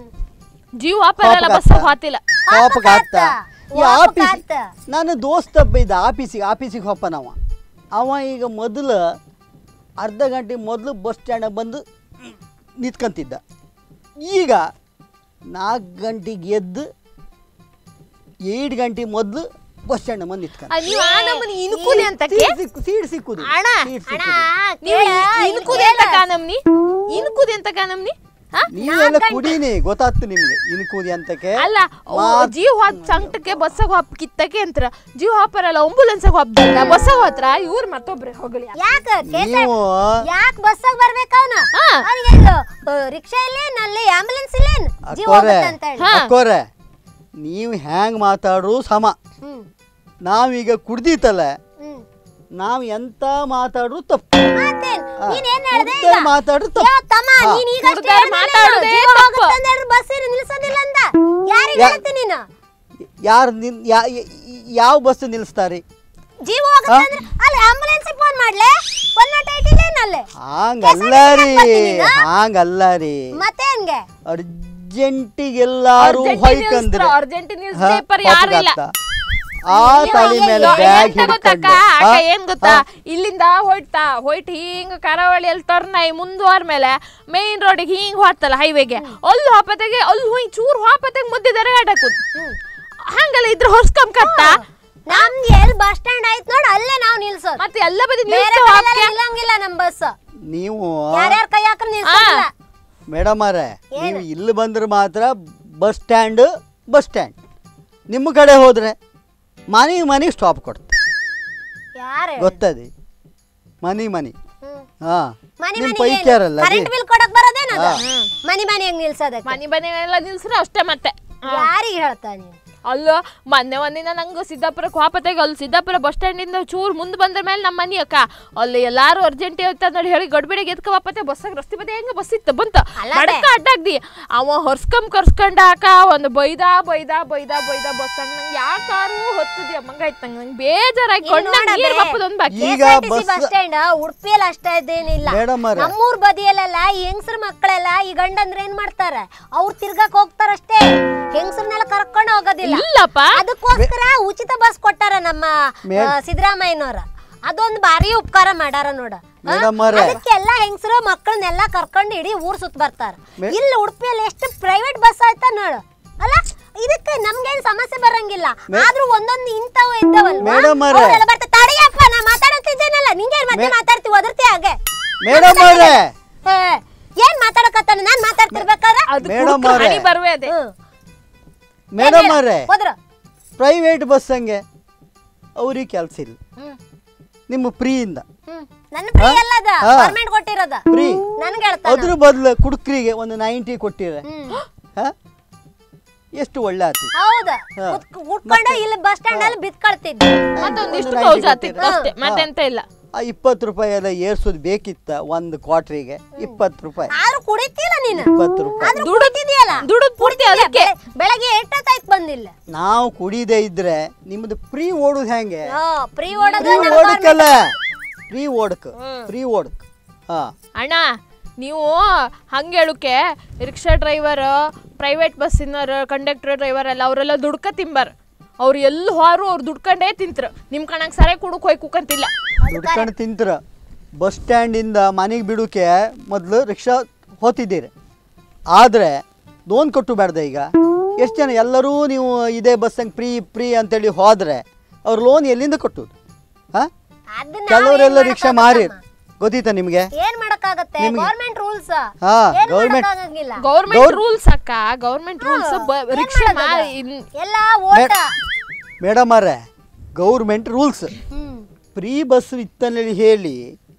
ಜೀವ ವಾಪರಲ್ಲ ಬಸ್ ಹಾತಿಲ್ಲ ಪಾಪಕ್ಕೆ ಆಗ್ತ ಈ ವಾಪಕ್ ಆಫೀಸ್ ಆತ. ನನ್ನ ದೋಸ್ತ ಒಬ್ಬ ಇದ್ದ ಆಫೀಸಿಗೆ ಆಫೀಸಿಗೆ ಹೊಪ್ಪನವ ಅವ ಈಗ ಮೊದಲು ಅರ್ಧ ಗಂಟೆ ಮೊದಲು ಬಸ್ ಸ್ಟ್ಯಾಂಡಿಗೆ ಬಂದು ನಿಂತ್ಕೊಂತಿದ್ದ ಈಗ ನಾಲ್ಕು ಗಂಟೆಗೆ ಎದ್ದು ಏಳು ಗಂಟೆ ಮೊದಲು ಬಸ್ ಸ್ಟ್ಯಾಂಡ್ ಬಂದು ನಿಂತ್ಕೊಂಡ ಆ, ನೀವ್ ಆ ನಮ್ಮನಿ ಇನ್ಕುದೆ ಅಂತಕ್ಕೆ ಸೀಟ್ ಸಿಕ್ಕು ಸೀಟ್ ಸಿಕ್ಕುದು ಅಣ್ಣ, ಸೀಟ್ ಅಣ್ಣ ಸಿಕ್ಕುದು ನೀವು ಕೇಳ, ಇಲ್ಲಿ ಇನ್ಕುದೆ ಅಂತ ಕಾನಮ್ನಿ ಇನ್ಕುದೆ ಅಂತ ಕಾನಮ್ನಿ ಹಾ ನೀವೆಲ್ಲ ಕುಡೀನಿ ಗೊತ್ತಾಗ್ತು ನಿಮ್ಗೆ ಇನ್ಕೂದಿ ಅಂತಕ್ಕೆ ಅಲ್ಲ ಓ, ಮಾತ್- ಜೀವ ಹಾತ್ ಸಂಕಟಕ್ಕೆ ಬಸ್ಸಾಗ ಹಾಪ್ ಕಿತ್ತಕ್ಕೆ ಅಂತರ ಜೀವ ಹಾಪರಲ್ಲ ಆಂಬುಲೆನ್ಸ್ ಹಾಪ್ದಲ್ಲ ಬಸ್ಸಾಗ ಹೋತ್ರ ಇವ್ರು ಮತ್ತೊಬ್ರೆ ಹೋಗಲಿ ಯಾಕ ಕೇಸ ನೀವು ಯಾಕ್ ಬಸ್ಸಾಗ ಬರ್ಬೇಕ ಅವನ ಹಾ. ಅವನಿಗೆ ರಿಕ್ಷಾ ಇಲ್ಲೇನ್ ಅಲ್ಲಿ ಆಂಬುಲೆನ್ಸ್ ಇಲ್ಲೇನ್ ಜೀವ ಅಕ್ಕೋರೆ ಹೋಗುತ್ತೆ ಅಂತ ಹೇಳಿ ಹಾ. ಅಕ್ಕೋರೆ ನೀವು ಹ್ಯಾಂಗ್ ಮಾತಾಡ್ರು ಸಮ ಹ್ಮ್ ನಾವೀಗ ಕುಡ್ದಿತ್ತಲ್ಲ ಹ್ಮ್ ನಾವು ಎಂತ ಮಾತಾಡ್ರು ತಪ್ಪು ಮತ್ತೇನ್ ಹಾ. ನೀನ್ ಏನ್ ಹೇಳ್ದೆ ಕುಡ್ದೇ ಈಗ ಮಾತಾಡ್ರು ಯೋ ತಪ್ಪು ತಮ್ಮ ಹಾ. ನೀನ್ ಈಗ ಅಷ್ಟೇ ಕುಡ್ದಾರ ಹೇಳ್ದೆ ಮಾತಾಡುದೇ ನೀನು, ಜೀವ ತಪ್ಪು. ಹೋಗುತ್ತೆ ಅಂತ ಹೇಳಿದ್ರೆ ಬಸ್ ಇರು ನಿಲ್ಸೋದಿಲ್ಲ ಅಂತ ಯಾರಿಗೆ ಯಾ- ಹೇಳ್ತಿ ನೀನು ಯಾರು ನಿನ್ ಯಾ- ಯ- ಯಾವ ಬಸ್ ನಿಲ್ಲಿಸ್ತಾರೆ ಜೀವ ಹೋಗುತ್ತೆ ಅಂದ್ರೆ ಅಲ್ಲಿ ಆಂಬುಲೆನ್ಸ್ ಫೋನ್ ಮಾಡ್ಲೆ ಒನ್ ನಾಟ್ ಏಟ್ ಇಲ್ಲೇನಲ್ಲೇ ಹಾಂಗಲ್ಲ ರೀ ಹಾಂಗಲ್ಲ ರೀ ಮತ್ತೆ ಹೆಂಗೆ ಅರ್ಜೆಂಟಿಗೆಲ್ಲಾರು ಹೊಯ್ಕಂದ್ರೆ ಅರ್ಜೆಂಟಿ ನ್ಯೂಸ್ ಪೇಪರ್ ಯಾರಿಲ್ಲ ಆ ತಲೆ ಮೇಲೆ ಬ್ಯಾಗ್ ಎಂತ ಗೊತ್ತಕ್ಕ ಹಿಡ್ಕೊಂಡು ಆಕ ಏನ್ ಗೊತ್ತಾ ಇಲ್ಲಿಂದ ಹೊಯ್ತಾ ಹೊಯ್ಟ್ ಹಿಂಗ್ ಕರಾವಳಿಯಲ್ಲಿ ಟರ್ನ್ ಮುಂದುವರ ಮೇಲೆ ಮೇನ್ ರೋಡಿಗೆ ಹಿಂಗ್ ಹೊತ್ತಲ್ಲ ಹೈವೇಗೆ ಅಲ್ಲಿ ಹಾಪತೆಗೆ ಅಲ್ಲಿ ಹೋಯ್ ಚೂರ್ ಹಾಪತೆಗೆ ಮುದ್ದಿದ್ದಾರೆ ಅಡಕು ಹಂಗಲ್ಲ ಇದ್ರ ಹೊರ್ಸ್ಕೊಂಡ್ ಕತ್ತ ನಮ್ದು ಎಲ್ಲಿ ಬಸ್ ಸ್ಟ್ಯಾಂಡ್ ಆಯ್ತು ನೋಡು ಅಲ್ಲೇ ನಾವು ನಿಲ್ಸೋದು ಮತ್ತೆ ಎಲ್ಲ ಬದಿ ಬೇರೆ ನಿಲ್ಸೋ ಕಡೆ ಹಾಪ್ಕೆ. ನಿಲ್ಲಂಗಿಲ್ಲ ನಮ್ ಬಸ್ ನೀವು ಯಾರ್ಯಾರ ಕೈ ಹಾಕ್ರೆ ನಿಲ್ಸಂಗಿಲ್ಲ ಮೇಡಮ್ ಅವರೇ ನೀವು ಇಲ್ಲಿ ಬಂದ್ರೆ ಮಾತ್ರ ಬಸ್ ಸ್ಟ್ಯಾಂಡ್ ಬಸ್ ಸ್ಟ್ಯಾಂಡ್ ನಿಮ್ಮ ಕಡೆ ಹೋದ್ರೆ ಮನೆಗೆ ಮನೆಗೆ ಸ್ಟಾಪ್ ಕೊಡ್ತಾರೆ ಯಾರು ಗೊತ್ತದಿ ಮನಿ ಮನಿ ಹ್ಮ್. ಹಾ ಮನಿ ನಿಮ್ ಮನಿ ಪೈಕ್ಯಾರಲ್ಲ ಕರೆಂಟ್ ಬಿಲ್ ಕೊಡಕ್ ಬರೋದೇನದ ಮನಿ ಮನಿ ಹೆಂಗ್ ನಿಲ್ಸೋದಕ್ಕೆ ಮನಿ ಬನಿ ಎಲ್ಲ ನಿಲ್ಸ್ರೆ ಅಷ್ಟೇ ಮತ್ತೆ ಯಾರಿಗೆ ಹೇಳ್ತಾ ನೀನು ಅಲ್ಲ ಮೊನ್ನೆ ಒಂದಿನ ನಂಗೆ ಸಿದ್ದಾಪುರಕ್ಕೆ ವಾಪತ್ತಾಗ ಅಲ್ಲಿ ಸಿದ್ದಾಪುರ ಬಸ್ ಸ್ಟ್ಯಾಂಡಿಂದ ಚೂರು ಮುಂದೆ ಬಂದ್ರ ಮೇಲೆ ನಮ್ಮ ಮನಿ ಅಕ್ಕ ಅಲ್ಲಿ ಎಲ್ಲಾರು ಅರ್ಜೆಂಟ್ ಇರ್ತ ನೋಡಿ ಹೇಳಿ ಗಡ್ಬಿಡಿಗೆ ಎದ್ಕ ವಾಪತ್ತೆ ಬಸ್ಸಾಗ ರಸ್ತೆ ಬದಿ ಹೆಂಗ ಬಸ್ ಇತ್ತು ಬಂತ ಅಲ್ಲ ಮಡಕ ಅಡ್ಡಾಗ್ದಿ ಅವ ಹೊರ್ಸ್ಕೊಂಡ್ ಕರ್ಸ್ಕೊಂಡ ಅಕ್ಕ ಒಂದು ಬೈದ ಬೈದ ಬೈದ ಬೈದ ಬಸ್ಸಾಗ ನಂಗೆ ಯಾಕಾರು ಹೊತ್ತದಿ ಅಮ್ಮಂಗ ಆಯ್ತು ನಂಗೆ ನಂಗೆ ಬೇಜಾರಾಗಿ ಇಲ್ಲಿ ಕೊಂಡ ನೋಡ ನೀರು ಬೇ. ಬಪ್ಪದ ಒಂದು ಬಾಕಿ ಈಗ KSRTC ಬಸ್- ಬಸ್ ಸ್ಟ್ಯಾಂಡ್ ಉಡುಪಿಯಲ್ಲಿ ಅಷ್ಟೇ ಇದೇನಿಲ್ಲ ಮೇಡಮ್ ಅವ್ರೆ. ನಮ್ಮೂರ್ ಬದಿಯಲ್ಲೆಲ್ಲ ಈ ಹೆಂಗಸ್ರ ಮಕ್ಕಳೆಲ್ಲ ಈ ಗಂಡಂದ್ರೆ ಏನ್ ಮಾಡ್ತಾರೆ ಅವ್ರು ತಿರ್ಗಾಕ್ ಹೋಗ್ತಾರಷ್ಟೇ ಹೆಂಗಸ್ರನ್ನೆಲ್ಲ ಕರ್ಕೊಂಡು ಹೋಗೋದಿಲ್ಲ ಇಲ್ಲಪ್ಪ ಅದಕ್ಕೋಸ್ಕರ ಉಚಿತ ಬಸ್ ಕೊಟ್ಟಾರ ನಮ್ಮ ಮೇ- ಆ, ಸಿದ್ದರಾಮಯ್ಯನವ್ರ ಅದೊಂದು ಭಾರಿ ಉಪಕಾರ ಮಾಡ್ಯಾರ ನೋಡ ಆ? ಮೇಡಮ್ ಅವ್ರೆ. ಅದಕ್ಕೆಲ್ಲ ಹೆಂಗಸರು ಮಕ್ಕಳನ್ನೆಲ್ಲ ಕರ್ಕೊಂಡು ಇಡೀ ಊರ್ ಸುತ್ತ ಬರ್ತಾರ ಮೇ- ಇಲ್ಲಿ ಉಡುಪಿಯಲ್ಲಿ ಎಷ್ಟು ಪ್ರೈವೇಟ್ ಬಸ್ ಆಯ್ತಾ ನೋಡು ಅಲ್ಲ ಇದಕ್ಕೆ ನಮ್ಗೇನ್ ಸಮಸ್ಯೆ ಬರಂಗಿಲ್ಲ ಆದ್ರೂ ಒಂದೊಂದು ಇಂಥವು ಇದ್ದಾವಲ್ವಾ ಮೇಡಮ್ ಅವ್ರೆ. ಅವ್ರೆಲ್ಲ ಬರ್ತಾರೆ ತಡಿಯಪ್ಪ ನಾ ಮಾತಾಡತ್ತಿದ್ದೇನಲ್ಲ ನಿಂಗೆ ಮತ್ತೆ ಮೇ- ಮಾತಾಡ್ತಿ ಒದರ್ತಿ ಹಾಗೆ ಮೇಡಮ್ ಅವರೇ ಏ, ಏನ್ ಮಾತಾಡಕತ್ತಾನ ನಾನ್ ಮಾತಾಡ್ತಿರ್ಬೇಕಾದ್ರೆ ಅದು ಮೇಡಮ್ ಕುಡ್ಕ ಅವ್ರೆ. ಹನಿ ಬರುವೆ ಅದೇ ಹ್ಮ್. ಮೇಡಮ್ ಏನ್ ಅವರೇ ಹೋದ್ರ ಪ್ರೈವೇಟ್ ಬಸ್ ಹಂಗೆ ಅವ್ರಿಗೆ ಕೆಲಸ ಇಲ್ಲ ಹ್ಮ್ ನಿಮ್ಮ ಫ್ರೀಯಿಂದ ಹ್ಮ್ ನನ್ನ ಫ್ರೀ ಅಲ್ಲ ಅದ ಹಾ. ಗೌರ್ಮೆಂಟ್ ಕೊಟ್ಟಿರೋದ ಫ್ರೀ ನನ್ಗೆ ಹೇಳ್ತಾನ ಅದ್ರ ಬದಲು ಕುಡುಕ್ರಿಗೆ ಒಂದು ನೈಂಟಿ ಕೊಟ್ಟಿರ ಹ್ಮ್ ಹಾ ಎಷ್ಟು ಒಳ್ಳೆ ಆತಿ ಹೌದ ಹಾ. ಉಟ್ಕೊಂಡು ಇಲ್ಲಿ ಬಸ್ ಸ್ಟ್ಯಾಂಡ್ ಅಲ್ಲಿ ಬಿತ್ಕೊಳ್ತಿದ್ದೆ ಮತ್ತೊಂದಿಷ್ಟು ಒಂದು ಗೌಜ್ ನೈಂಟಿ ಆತಿತ್ತು ಅಷ್ಟೇ ಮತ್ತೆಂತ ಇಲ್ಲ ಆ ಇಪ್ಪತ್ತು ರೂಪಾಯಿ ಎಲ್ಲ ಏರ್ಸೋದು ಬೇಕಿತ್ತ ಒಂದು ಕ್ವಾರ್ಟ್ರಿಗೆ ಇಪ್ಪತ್ತು ರೂಪಾಯಿ ಆದ್ರೂ ಕುಡಿತಿಲ್ಲ ನೀನು ಇಪ್ಪತ್ತು ರೂಪಾಯಿ ಆದ್ರೂ ಕುಡಿತಿದ್ಯಲ್ಲ ದುಡುದ್ ಪೂರ್ತಿ ಅದಕ್ಕೆ ಬೆಳಗ್ಗೆ ಎಷ್ಟೊತ್ತಾಯ್ತು ಬಂದಿಲ್ಲ ನಾವು ಕುಡಿದೇ ಇದ್ರೆ ನಿಮ್ದು ಫ್ರೀ ಓಡುದು ಹೆಂಗೆ ಫ್ರೀ ಓಡೋದು ಫ್ರೀ ನಮ್ಮ ಓಡಕ್ಕಲ್ಲ ಫ್ರೀ ಓಡಕ್ ಫ್ರೀ ಓಡಕ್ ಹಾ ಅಣ್ಣ ನೀವು ಹಂಗೆ ಹೇಳುಕೆ ರಿಕ್ಷಾ ಡ್ರೈವರ್ ಪ್ರೈವೇಟ್ ಬಸ್ಸಿನವ್ರು ಕಂಡಕ್ಟರ್ ಡ್ರೈವರ್ ಎಲ್ಲ ಅವರೆಲ್ಲ ದುಡ್ಕ ತಿಂಬಾರ ಅವ್ರು ಎಲ್ಲಿ ಹೋರು ಅವ್ರು ದುಡ್ಕಂಡೇ ತಿಂತ್ರ ನಿಮ್ ಕಣಕ್ ಸರಿ ಕುಡಕ್ ಹೋಯ್ ಕುಕ್ಕಂತಿಲ್ಲ ದುಡ್ಕೊಂಡು ತಿಂತ್ರ ಬಸ್ ಸ್ಟ್ಯಾಂಡಿಂದ ಮನೆಗೆ ಬಿಡೋಕೆ ಮೊದಲು ರಿಕ್ಷಾ ಹೋತಿದ್ದೀರಿ ಆದರೆ ಲೋನ್ ಕೊಟ್ಟು ಬೇಡ್ದೆ ಈಗ ಎಷ್ಟು ಜನ ಎಲ್ಲರೂ ನೀವು ಇದೇ ಬಸ್ಸಂಗೆ ಫ್ರೀ ಫ್ರೀ ಅಂತೇಳಿ ಹೋದರೆ ಅವ್ರು ಲೋನ್ ಎಲ್ಲಿಂದ ಕೊಟ್ಟುದು ಹಾಂ ಅದನ್ನ ಕೆಲವರೆಲ್ಲ ರಿಕ್ಷಾ ಮಾರಿ ಗೊತ್ತಿತ್ತಾ ನಿಮಗೆ ಏನ್ ಮಾಡಕ್ಕಾಗತ್ತೆ ನಿಮ್ಗೆ- ಗೌರ್ಮೆಂಟ್ ರೂಲ್ಸ್ ಹಾ, ಏನ್ government- ಮಾಡಕ್ಕಾಗಂಗಿಲ್ಲ ಗೌರ್ಮೆಂಟ್ ಗೌರ್- ರೂಲ್ಸ್ ಅಕ್ಕ ಗೌರ್ಮೆಂಟ್ ರೂಲ್ಸ್ ಏನ್ ರಿಕ್ಷಾ ಮಾಡೋದದು? ಮಾ ಇನ್- ಎಲ್ಲ ಓಟ ಮೇಡಮ್ ಅವರೇ ಗೌರ್ಮೆಂಟ್ ರೂಲ್ಸ್ ಹ್ಮ್ ಫ್ರೀ ಬಸ್ ಇತ್ತಂದೇಳಿ ಹೇಳಿ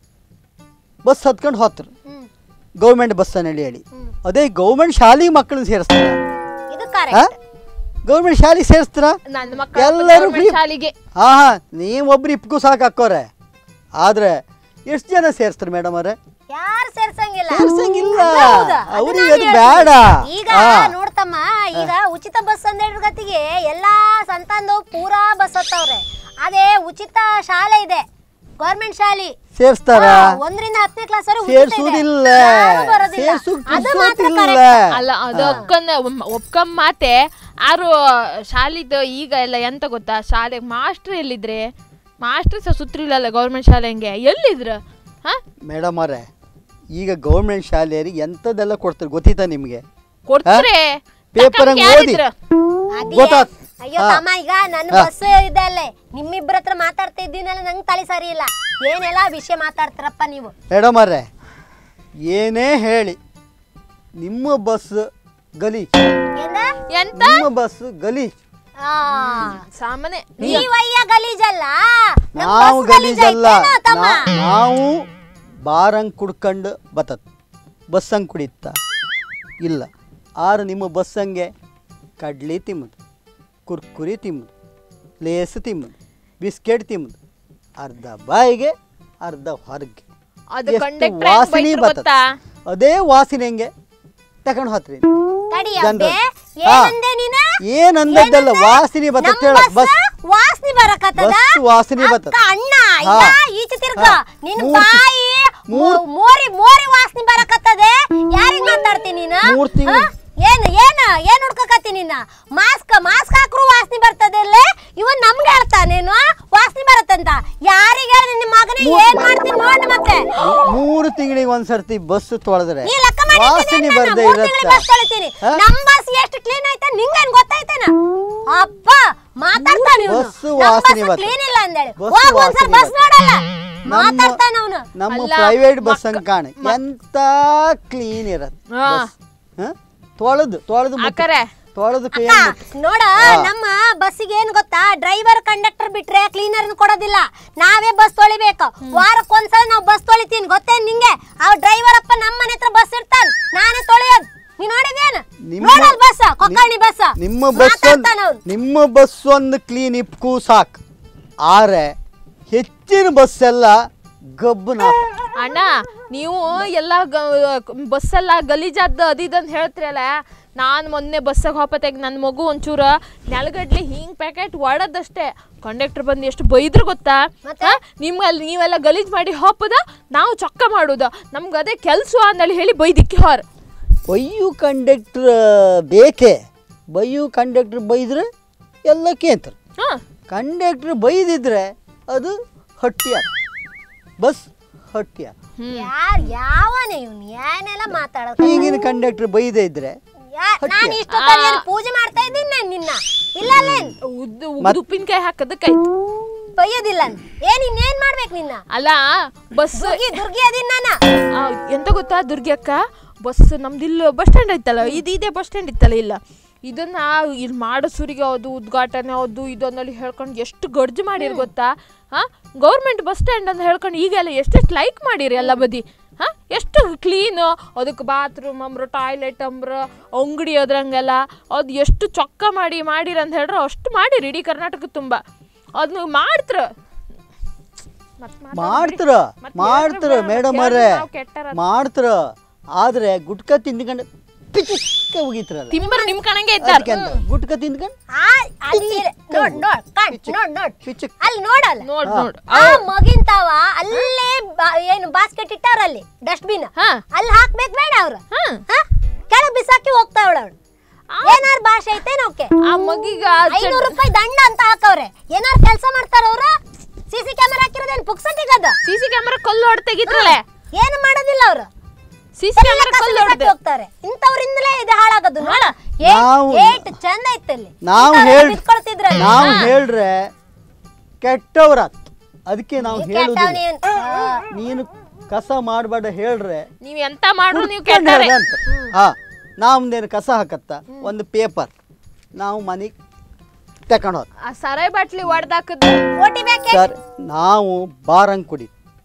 ಬಸ್ ಹತ್ಕೊಂಡು ಹೋತ್ರು ಹ್ಮ್ ಗೌರ್ಮೆಂಟ್ ಬಸ್ ಅನ್ನೇಳಿ ಹೇಳಿ ಹ್ಮ್. ಅದೇ ಗೌರ್ಮೆಂಟ್ ಶಾಲೆಗೆ ಮಕ್ಕಳನ್ನ ಸೇರಿಸ್ತಾರ ಇದು ಹಾ ಕರೆಕ್ಟ್ ಗೌರ್ಮೆಂಟ್ ಶಾಲೆಗೆ ಸೇರಿಸ್ತಾರ ನನ್ನ ಮಕ್ಕಳು ಎಲ್ಲರೂ ಗೌರ್ಮೆಂಟ್ free- ಶಾಲೆಗೆ ಹಾ ಹಾ ನೀವೊಬ್ರು ಇಪ್ಗೂ ಸಾಕು ಹಾಕೋರೆ ಆದ್ರೆ ಎಷ್ಟು ಜನ ಸೇರಿಸ್ತಾರೆ ಮೇಡಮ್ ಅವರೇ ಯಾರು ಸೇರ್ಸಂಗಿಲ್ಲ ಸೇರ್ಸಂಗಿಲ್ಲ. ಅದು ಹೌದು. ಅದು ಅವ್ರಿಗೆ ನಾನ್ ಅದು ಹೇಳ್ತೀನಿ. ಬೇಡ. ಈಗ ಹಾ. ನೋಡ್ತಮ್ಮ ಈಗ ಉಚಿತ ಬಸ್ ಅಂದೇಳ್ರ ಗತಿಗೆ ಎಲ್ಲಾ ಸಂತಾನದ ಪೂರಾ ಬಸ್ ಹತ್ತವ್ರೆ ಅದೇ ಉಚಿತ ಶಾಲೆ ಇದೆ ಗೌರ್ಮೆಂಟ್ ಶಾಲೆ ಸೇರಿಸ್ತಾರ ಹಾ, ಒಂದರಿಂದ ಹತ್ತನೇ ಕ್ಲಾಸ್ ವರೆಗೆ ಸೇರ್ಸುದಿಲ್ಲ. ಸೇರ್ಸುಕ್ ಅದು ಮಾತ್ರ ಪುರ್ಸೊತ್ತಿಲ್ಲ. correct. ಅಲ್ಲ ಅದು ಒಪ್ಕೊಂಡ ಒಪ್ಕೊಂಡ್ ಮಾತೆ ಆರು ಶಾಲಿದು ಈಗ ಎಲ್ಲ ಎಂತ ಗೊತ್ತಾ ಶಾಲೆ ಮಾಸ್ಟರ್ ಎಲ್ಲಿದ್ರೆ ಮಾಸ್ಟರ್ ಸಹ ಸುತ್ತಲಿಲ್ಲ ಗೌರ್ಮೆಂಟ್ ಶಾಲೆ ಹಂಗೆ ಎಲ್ಲಿದ್ರು ಹಾ ಮೇಡಮ್ ಅವರೇ ಈಗ ಗೌರ್ಮೆಂಟ್ ಶಾಲೆಯರಿಗೆ ಎಂಥದ್ದೆಲ್ಲ ಕೊಡ್ತಾರೆ ಗೊತ್ತಿತ್ತಾ ನಿಮಗೆ ಕೊಡ್ತಾರೆ ಪೇಪರ್ ಹಂಗೆ ಓದಿ ಅದೇ. ಗೊತ್ತಾತ್ ಅಯ್ಯೋ ಹಾ. ತಮ್ಮ ಈಗ ನನ್ನ ಹಾ. ಬಸ್ ಇದೆ ಅಲ್ಲೇ ನಿಮ್ಮಿಬ್ಬರ ಹತ್ರ ಮಾತಾಡ್ತಾ ಇದ್ದೀನಲ್ಲ ನಂಗೆ ತಲೆ ಸರಿ ಇಲ್ಲ ಏನೆಲ್ಲ ವಿಷಯ ಮಾತಾಡ್ತಾರಪ್ಪ ನೀವು ಮೇಡಮ್ ಅವರೇ ಏನೇ ಹೇಳಿ ನಿಮ್ಮ ಬಸ್ ಗಲಿ ಏನ ಎಂತ ನಿಮ್ಮ ಬಸ್ ಗಲಿ ಆ, ಸಾಮಾನ್ಯ ನೀವಯ್ಯ ಗಲೀಜಲ್ಲ ನಮ್ ನಾವು ಬಸ್ ಗಲೀಜಲ್ಲ ಗಲೀಜೈತೇನೋ ತಮ್ಮ? ನಾ- ನಾವು ಬಾರಂಗ್ ಕುಡ್ಕೊಂಡು ಬತ್ತತ್ ಬಸ್ಸಂಗೆ ಕುಡಿತ ಇಲ್ಲ ಆರು ನಿಮ್ಮ ಬಸ್ಸಂಗೆ ಕಡ್ಲಿ ತಿಮ್ಮದು ಕುರ್ಕುರಿ ತಿಮ್ಮದು ಲೇಸ್ ತಿಮ್ಮದು ಬಿಸ್ಕೆಟ್ ತಿಮ್ಮದು ಅರ್ಧ ಬಾಯಿಗೆ ಅರ್ಧ ಹೊರಗೆ ಅದು ಎಷ್ಟು ಕಂಡಕ್ಟರ್ ವಾಸನೆ ಬರ್ತದೆ. ಗೊತ್ತಾ ಅದೇ ವಾಸನೆ ಹೆಂಗೆ ತಗೊಂಡು ಹೋತ್ರಿ ತಡಿ ಜನ್ರು. ಅಬ್ಬೆ ಹಾ. ಏನಂದೆ ನೀನು ಏನ್ ಅಂದದ್ದಲ್ಲ ವಾಸನೆ ಬತ್ತ ನಮ್ ಹೇಳ ಬಸ್ ಬಸ್ ವಾಸನೆ ಬರಕತ್ತದ ಬಸ್ ವಾಸನೆ ಅಕ್ಕ, ಬರ್ತದ. ಅಣ್ಣ ಹಾ. ಯಾ ಈಚೆ ತಿರ್ಗ ಹಾ. ನಿನ್ ಮೂರ್ ತಿ- ಬಾಯಿ ಮೂರ್- ಮೋ- ಮೋರಿ ಮೋರಿ ವಾಸನೆ ಬರಕತ್ತದೆ ಯಾರಿಗ್ ಮಾತಾಡ್ತೀನಿ ನೀನು ಮೂರ್ ತಿಂಗ್ಳು- ಹಾ? ಏನ್ ಏನ್ ಏನ್ ಹುಡ್ಕಕತ್ತಿ ನಿನ್ನ ಮಾಸ್ಕ್ ಮಾಸ್ಕ್ ಹಾಕ್ರು ವಾಸನೆ ಬರ್ತದಲ್ಲೇ ಇವನ್ ನಮ್ಗೆ ಹೇಳ್ತಾನೇನು ವಾಸನೆ ಬರತ್ತಂತ ಯಾರಿಗೆ ಹೇಳಿ ನಿನ್ನ ಮಗನೇ ಏನ್ ಮಾಡ್ತೀನಿ ನೋಡ್ ಮತ್ತೆ ಮೂರು ತಿಂಗಳಿಗೆ ಒಂದ್ಸರ್ತಿ ಬಸ್ ತೊಳೆದ್ರೆ ನೀ ಲೆಕ್ಕ ವಾಸನೆ ಬರ್ದೇ ಮಾಡಿ ಬಸ್ ತೊಳಿತೀನಿ ಹಾ? ನಮ್ ಬಸ್ ಎಷ್ಟು ಕ್ಲೀನ್ ಐತೆ ನಿಂಗೇನ್ ಗೊತ್ತಾಯ್ತೇನ ಅಪ್ಪ ಮಾತಾಡ್ತಾನ ಬಸ್ ವಾಸನೆ ಬರ್ತದೆ. ಕ್ಲೀನ್ ಇಲ್ಲ ಅಂದೇಳಿ ಬಸ್ ಹೋಗ್ ಒಂದ್ಸಲ ವಾಸನೆ ಬಸ್ ನೋಡಲ್ಲ ಮಾತಾಡ್ತಾನ ಅವನು ನಮ್ಮ ಅಲ್ಲ, ಪ್ರೈವೇಟ್ ಬಸ್ ಮಕ್ಕ- ಹಂಗ್ ಕಾಣೆ ಎಂತ ಕ್ಲೀನ್ ಇರತ್ ಹಾ. ತೊಳೆದು ತೊಳೆದು ಅಕ್ಕರೆ ತೊಳೆದು ಕೈ ನೋಡ ನಮ್ಮ ಬಸ್ಸಿಗೆ ಏನ್ ಗೊತ್ತಾ ಡ್ರೈವರ್ ಕಂಡಕ್ಟರ್ ಬಿಟ್ರೆ ಕ್ಲೀನರ್ ಕೊಡೋದಿಲ್ಲ ನಾವೇ ಬಸ್ ತೊಳಿಬೇಕು ವಾರಕ್ಕೆ ಒಂದ್ಸಲ ನಾವು ಬಸ್ ತೊಳಿತೀನಿ ಗೊತ್ತೇನ್ ನಿಂಗೆ ಆ ಡ್ರೈವರ್ ಅಪ್ಪ ನಮ್ಮ ಮನೆ ಹತ್ರ ಬಸ್ ಇರ್ತಾನ ನಾನೇ ತೊಳೆಯೋದು ನೀ ನೋಡಿದೇನ ನಿಮ್ಮ- ನೋಡಲ್ ಬಸ್ ಕೊಕ್ಕರ್ಣಿ ಬಸ್ ನಿಮ್ಮ ಬಸ್ ಒಂದ್ ಮಾತಾಡ್ತಾನ ಅವ್ನು. ನಿಮ್ಮ ಬಸ್ ಒಂದು ಕ್ಲೀನ್ ಇಪ್ಕು ಸಾಕು ಆದ್ರೆ ಹೆಚ್ಚಿನ ಬಸ್ ಎಲ್ಲ ಗಬ್ಬನ ಅಣ್ಣ ನೀವು ಎಲ್ಲ ಬಸ್ಸೆಲ್ಲ ಗಲೀಜಾದ ಅದಿದಂತ ಹೇಳ್ತಿರಲ್ಲ ನಾನು ಮೊನ್ನೆ ಬಸ್ಸಾಗ ಹೋಪತ್ತಾಗ ನನ್ನ ಮಗು ಒಂಚೂರು ನೆಲಗಡ್ಲಿ ಹಿಂಗ್ ಪ್ಯಾಕೆಟ್ ಒಡದಷ್ಟೇ ಕಂಡಕ್ಟರ್ ಬಂದು ಎಷ್ಟು ಬೈದ್ರು ಗೊತ್ತಾ ಹಾ? ನಿಮ್ಮ ಅಲ್ಲಿ ನೀವೆಲ್ಲ ಗಲೀಜ್ ಮಾಡಿ ಹೋಪದ ನಾವು ಚೊಕ್ಕ ಮಾಡುದ ನಮ್ಗೆ ಅದೇ ಕೆಲಸ ಅಂದೇಳಿ ಹೇಳಿ ಬೈದಿಕ್ಕಿ ಹೊರ ಬೈಯು ಕಂಡಕ್ಟ್ರ್ ಬೇಕೇ ಬೈಯು ಕಂಡಕ್ಟ್ರ್ ಬೈದ್ರೆ ಎಲ್ಲ ಕೇಂತರ ಹಾಂ ಕಂಡಕ್ಟ್ರ್ ಬೈದಿದ್ರೆ ಅದು ಹಟ್ಟಿಯ ಬಸ್ ಹಟ್ಟಿಯ ಯಾರ್ ಯಾವನೇ ಇವ್ನು ಏನೆಲ್ಲ ಮಾತಾಡೋದು ಈಗಿನ ಕಂಡಕ್ಟ್ರ್ ಬೈದೇ ಇದ್ರೆ ನಾನು ಇಷ್ಟೊತ್ತಲ್ಲಿ ಏನ್ ಪೂಜೆ ಮಾಡ್ತಾ ಇದ್ದೀನಿ ನಾನು ನಿನ್ನ ಇಲ್ಲ ಅಲ್ಲೇನ್ ಉದ್ದು ಉದ್ದು ಉಪ್ಪಿನಕಾಯಿ ಹಾಕೋದಕ್ಕಾಯ್ತು ಬೈಯೋದಿಲ್ಲ ಏನ್ ಇನ್ನೇನ್ ಮಾಡ್ಬೇಕು ನಿನ್ನ ಅಲ್ಲ ಬಸ್ ದುರ್ಗಿ ದುರ್ಗಿ ಅದಿನ್ ನಾನ ಆ, ಎಂತ ಗೊತ್ತಾ ದುರ್ಗಿ ಅಕ್ಕ ಬಸ್ ನಮ್ದು ಇಲ್ಲಿ ಬಸ್ ಸ್ಟ್ಯಾಂಡ್ ಐತಲ್ಲ ಇದು ಇದೇ ಬಸ್ ಸ್ಟ್ಯಾಂಡ್ ಇತ್ತಲ್ಲ ಇಲ್ಲ ಇದನ್ನ ಇಲ್ಲಿ ಮಾಡೋ ಸುರಿಗೆ ಅದು ಉದ್ಘಾಟನೆ ಅದು ಇದನ್ನಲ್ಲಿ ಹೇಳ್ಕೊಂಡು ಎಷ್ಟು ಗಡ್ಜು ಮಾಡಿರಿ ಗೊತ್ತಾ ಹಾ ಗೌರ್ಮೆಂಟ್ ಬಸ್ ಸ್ಟ್ಯಾಂಡ್ ಅಂತ ಹೇಳ್ಕೊಂಡು ಈಗೆಲ್ಲ ಎಷ್ಟೆಷ್ಟು ಲೈಕ್ ಮಾಡಿರಿ ಎಲ್ಲ ಬದಿ ಹಾ ಎಷ್ಟು ಕ್ಲೀನು ಅದಕ್ಕೆ ಬಾತ್ರೂಮ್ ಅಂಬ್ರು ಟಾಯ್ಲೆಟ್ ಅಂಬ್ರು ಅಂಗಡಿ ಅದ್ರಂಗೆಲ್ಲ ಅದು ಎಷ್ಟು ಚೊಕ್ಕ ಮಾಡಿ ಮಾಡಿರಿ ಅಂತ ಹೇಳ್ರೆ ಅಷ್ಟು ಮಾಡಿರಿ ಇಡೀ ಕರ್ನಾಟಕ ತುಂಬ ಅದನ್ನ ಮಾಡ್ತ್ರ ಮತ್ತ್ ಮಾತಾಡ್ಬಿಡಿ. ಮಾಡ್ತಾರ ಮತ್ತ್ ಮಾಡ್ತಾರ ಹೇಳ್ರಿ ಮೇಡಮ್ ಹೇಳ್ರಿ ಅವರೇ ನಾವ್ ಕೆಟ್ಟಾರ ಅಂತ. ಮಾಡ್ತಾರ ಆದ್ರೆ ಗುಟ್ಕ ತಿಂದ್ಕೊಂಡು ಪಿಚಿಕ್ಕ ಹೋಗಿತ್ರಲ್ಲ ತಿಂಬರ್ ನಿಮ್ ಕಣಂಗೆ ಇದ್ದಾರ ಅದಕ್ಕೆ ಅಂತ ಗುಟ್ಕ ತಿಂದ್ಕೊಂಡು ಆ ಅಲ್ಲಿ ಇರ- ನೋಡ್ ನೋಡ್ ಕಣ್ ನೋಡ್ ನೋಡ್ ಪಿಚಕ್ ಅಲ್ಲಿ ನೋಡಲ್ಲ ನೋಡ್ ನೋಡ್ ಆ ಮಗಿಂತಾವ ಅಲ್ಲೇ ಬಾ- ಏನು ಬಾಸ್ಕೆಟ್ ಇಟ್ಟಾರ ಅಲ್ಲಿ ಡಸ್ಟ್ಬಿನ್ ಹಾ. ಅಲ್ಲಿ ಹಾಕ್ಬೇಕು ಬೇಡ ಅವ್ರು ಹಾ. ಕೆಳಗ್ ಬಿಸಾಕಿ ಹೋಗ್ತಾವಳ ಅವಳು ಏನಾರು ಭಾಷೆ ಐತೇನ ಓಕೆ ಆ ಮಗಿಗ ಐನೂರು ರೂಪಾಯಿ ದಂಡ ಅಂತ ಹಾಕವ್ರೆ ಏನಾರು ಕೆಲಸ ಮಾಡ್ತಾರ ಅವ್ರು ಸಿ ಸಿ ಕ್ಯಾಮೆರಾ ಹಾಕಿರೋದೇನ್ ಪುಕ್ಸಟಿಗದ ಸಿ ಸಿ ಕ್ಯಾಮೆರಾ ಕಲ್ಲು ಹೊಡ್ ತೆಗಿದ್ರಲೆ ಏನು ಮಾಡೋದಿಲ್ಲ ಅವ್ರು ಸಿ ಸಿ ಕ್ಯಾಮೆರಾ ಕಲ್ಲು ಹೊಡ್ದೆ ಹೋಗ್ತಾರೆ ಇಂಥವ್ರಿಂದಲೇ ಇದು ಹಾಳಾಗೋದು ನೋಡ ನಾವು- ಏಟ್ ಚಂದ ಇತ್ತಲ್ಲಿ ನಾವು ಇಂಥವ್ರೆಲ್ಲ ಹೇಳ್ ಬಿದ್ಕೊಳ್ತಿದ್ರಲ್ಲ. ನಾವು ಹೇಳ್ರೆ ಕೆಟ್ಟವ್ರಾತ್ ಅದಕ್ಕೆ ನಾವು ಈ ಹೇಳುದಿಲ್ಲ ಕೆಟ್ಟವ್ನೇನ್- ಹಾ. ನೀನು ಕಸ ಮಾಡಬೇಡ ಹೇಳ್ರೆ ನೀವ್ ಎಂತ ಮಾಡ್ರು ನೀವು ಕುತ್ಕೊಂಡ್ ಕೆಟ್ಟಾರೆ ಹೇಳ್ದೆ ಅಂತ ಹಾ ನಮ್ದೇನು ಕಸ ಹಾಕತ್ತ ಒಂದು ಪೇಪರ್ ನಾವು ಮನೆಗೆ ತಕೊಂಡು ಹೋದ ಆ ಸರಾಯ್ ಬಾಟ್ಲಿ ಹೊಡ್ದಾಕದ್ ಓಟಿ ಬೇಕೆ ಸರ್ ನಾವು ಬಾರಂಗ್ ಕುಡಿ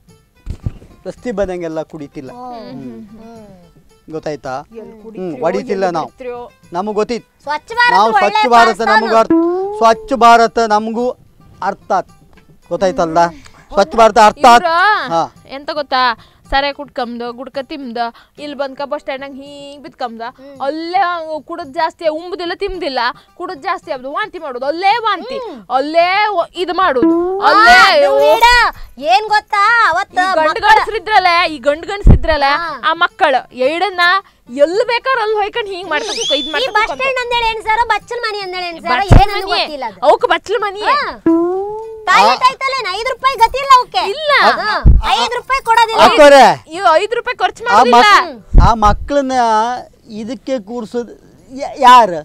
ರಸ್ತೆ ಬದಂಗೆಲ್ಲ ಕುಡಿತಿಲ್ಲ ಹ್ಮ್. ಗೊತ್ತಾಯ್ತಾ ಹ್ಮ್ ಹೊಡಿತಿಲ್ಲ ನಾವು ನಮಗೆ ಗೊತ್ತಿತ್ತು ಸ್ವಚ್ಛ ಭಾರತ್ ನಾವು ಒಳ್ಳೆ ಸ್ವಚ್ಛ ಭಾರತ ಪ್ರಸ್ತಾವ. ನಮಗೂ ಅರ್ಥ ಸ್ವಚ್ಛ ಭಾರತ ನಮಗೂ ಅರ್ಥ ಆತ್ ಗೊತ್ತಾಯ್ತಲ್ಲ ಸ್ವಚ್ಛ ಭಾರತ ಅರ್ಥ ಆತ್ ಹಾ ಎಂತ ಗೊತ್ತಾ ಸರೆ ಕುಟ್ಕಂಬ್ದು ಗುಡ್ಕ ತಿಮ್ದ ಇಲ್ಲಿ ಬಂದ್ಕ ಬಸ್ ಸ್ಟ್ಯಾಂಡ್ ಹಿಂಗ್ ಬಿತ್ಕಂಬ್ದ ಅಲ್ಲೇ ಕುಡದ್ ಜಾಸ್ತಿ ಉಂಬುದಿಲ್ಲ ತಿಮ್ದಿಲ್ಲ ಕುಡದ್ ಜಾಸ್ತಿ ಆಗ್ದು ವಾಂತಿ ಮಾಡೋದು ಅಲ್ಲೇ ವಾಂತಿ ಅಲ್ಲೇ ಒ- ಇದು ಮಾಡೋದು ಅಲ್ಲೇ ಅದು ಬೇಡ. ಏನ್ ಗೊತ್ತಾ ಅವತ್ತ ಈ ಗಂಡು ಮಕ್ಕಳ- ಗಂಡಸ್ರಿದ್ರಲ್ಲ ಈ ಗಂಡು ಗಂಡಸ್ರಿದ್ರಲ್ಲ ಆ ಮಕ್ಕಳು ಎರಡನ್ನ ಎಲ್ಲಿ ಬೇಕಾದ್ರೆ ಅಲ್ಲಿ ಹೋಯ್ಕೊಂಡು ಹಿಂಗ್ ಮಾಡ್ಕೊಂಡು ಇದ್ ಈ ಬಸ್ ಮಾಡ್ಕೊಂಡು ಸ್ಟ್ಯಾಂಡ್ ಅಂದೇಳಿ ಎಣ್ಸಾರ ಬಚ್ಚಲ್ ಮನಿ ಅಂದೇಳಿ ಎಣ್ಸಾರ ಬಚ್ಚಲ ಏನನ್ನು ಮನಿ ಗೊತ್ತಿಲ್ಲ ಅದು ಅವಕ್ಕೆ ಬಚ್ಚಲ ಮನಿ ಟಾಯ್ಲೆಟ್ ಐತಲ್ಲ ಐದು ರೂಪಾಯಿ ಗತಿ ಇಲ್ಲ ಅವಕ್ಕೆ ಇಲ್ಲ. ಐದು ರೂಪಾಯಿ ಕೊಡೋದಿಲ್ಲ ಅಕ್ಕೋರೆ ಇವ್ ಐದು ರೂಪಾಯಿ ಖರ್ಚು ಆ ಮಾಡೋದಿಲ್ಲ ಮಕ್ ಆ ಮಕ್ಕಳನ್ನ ಇದಕ್ಕೆ ಕೂರ್ಸೋದು ಯಾರು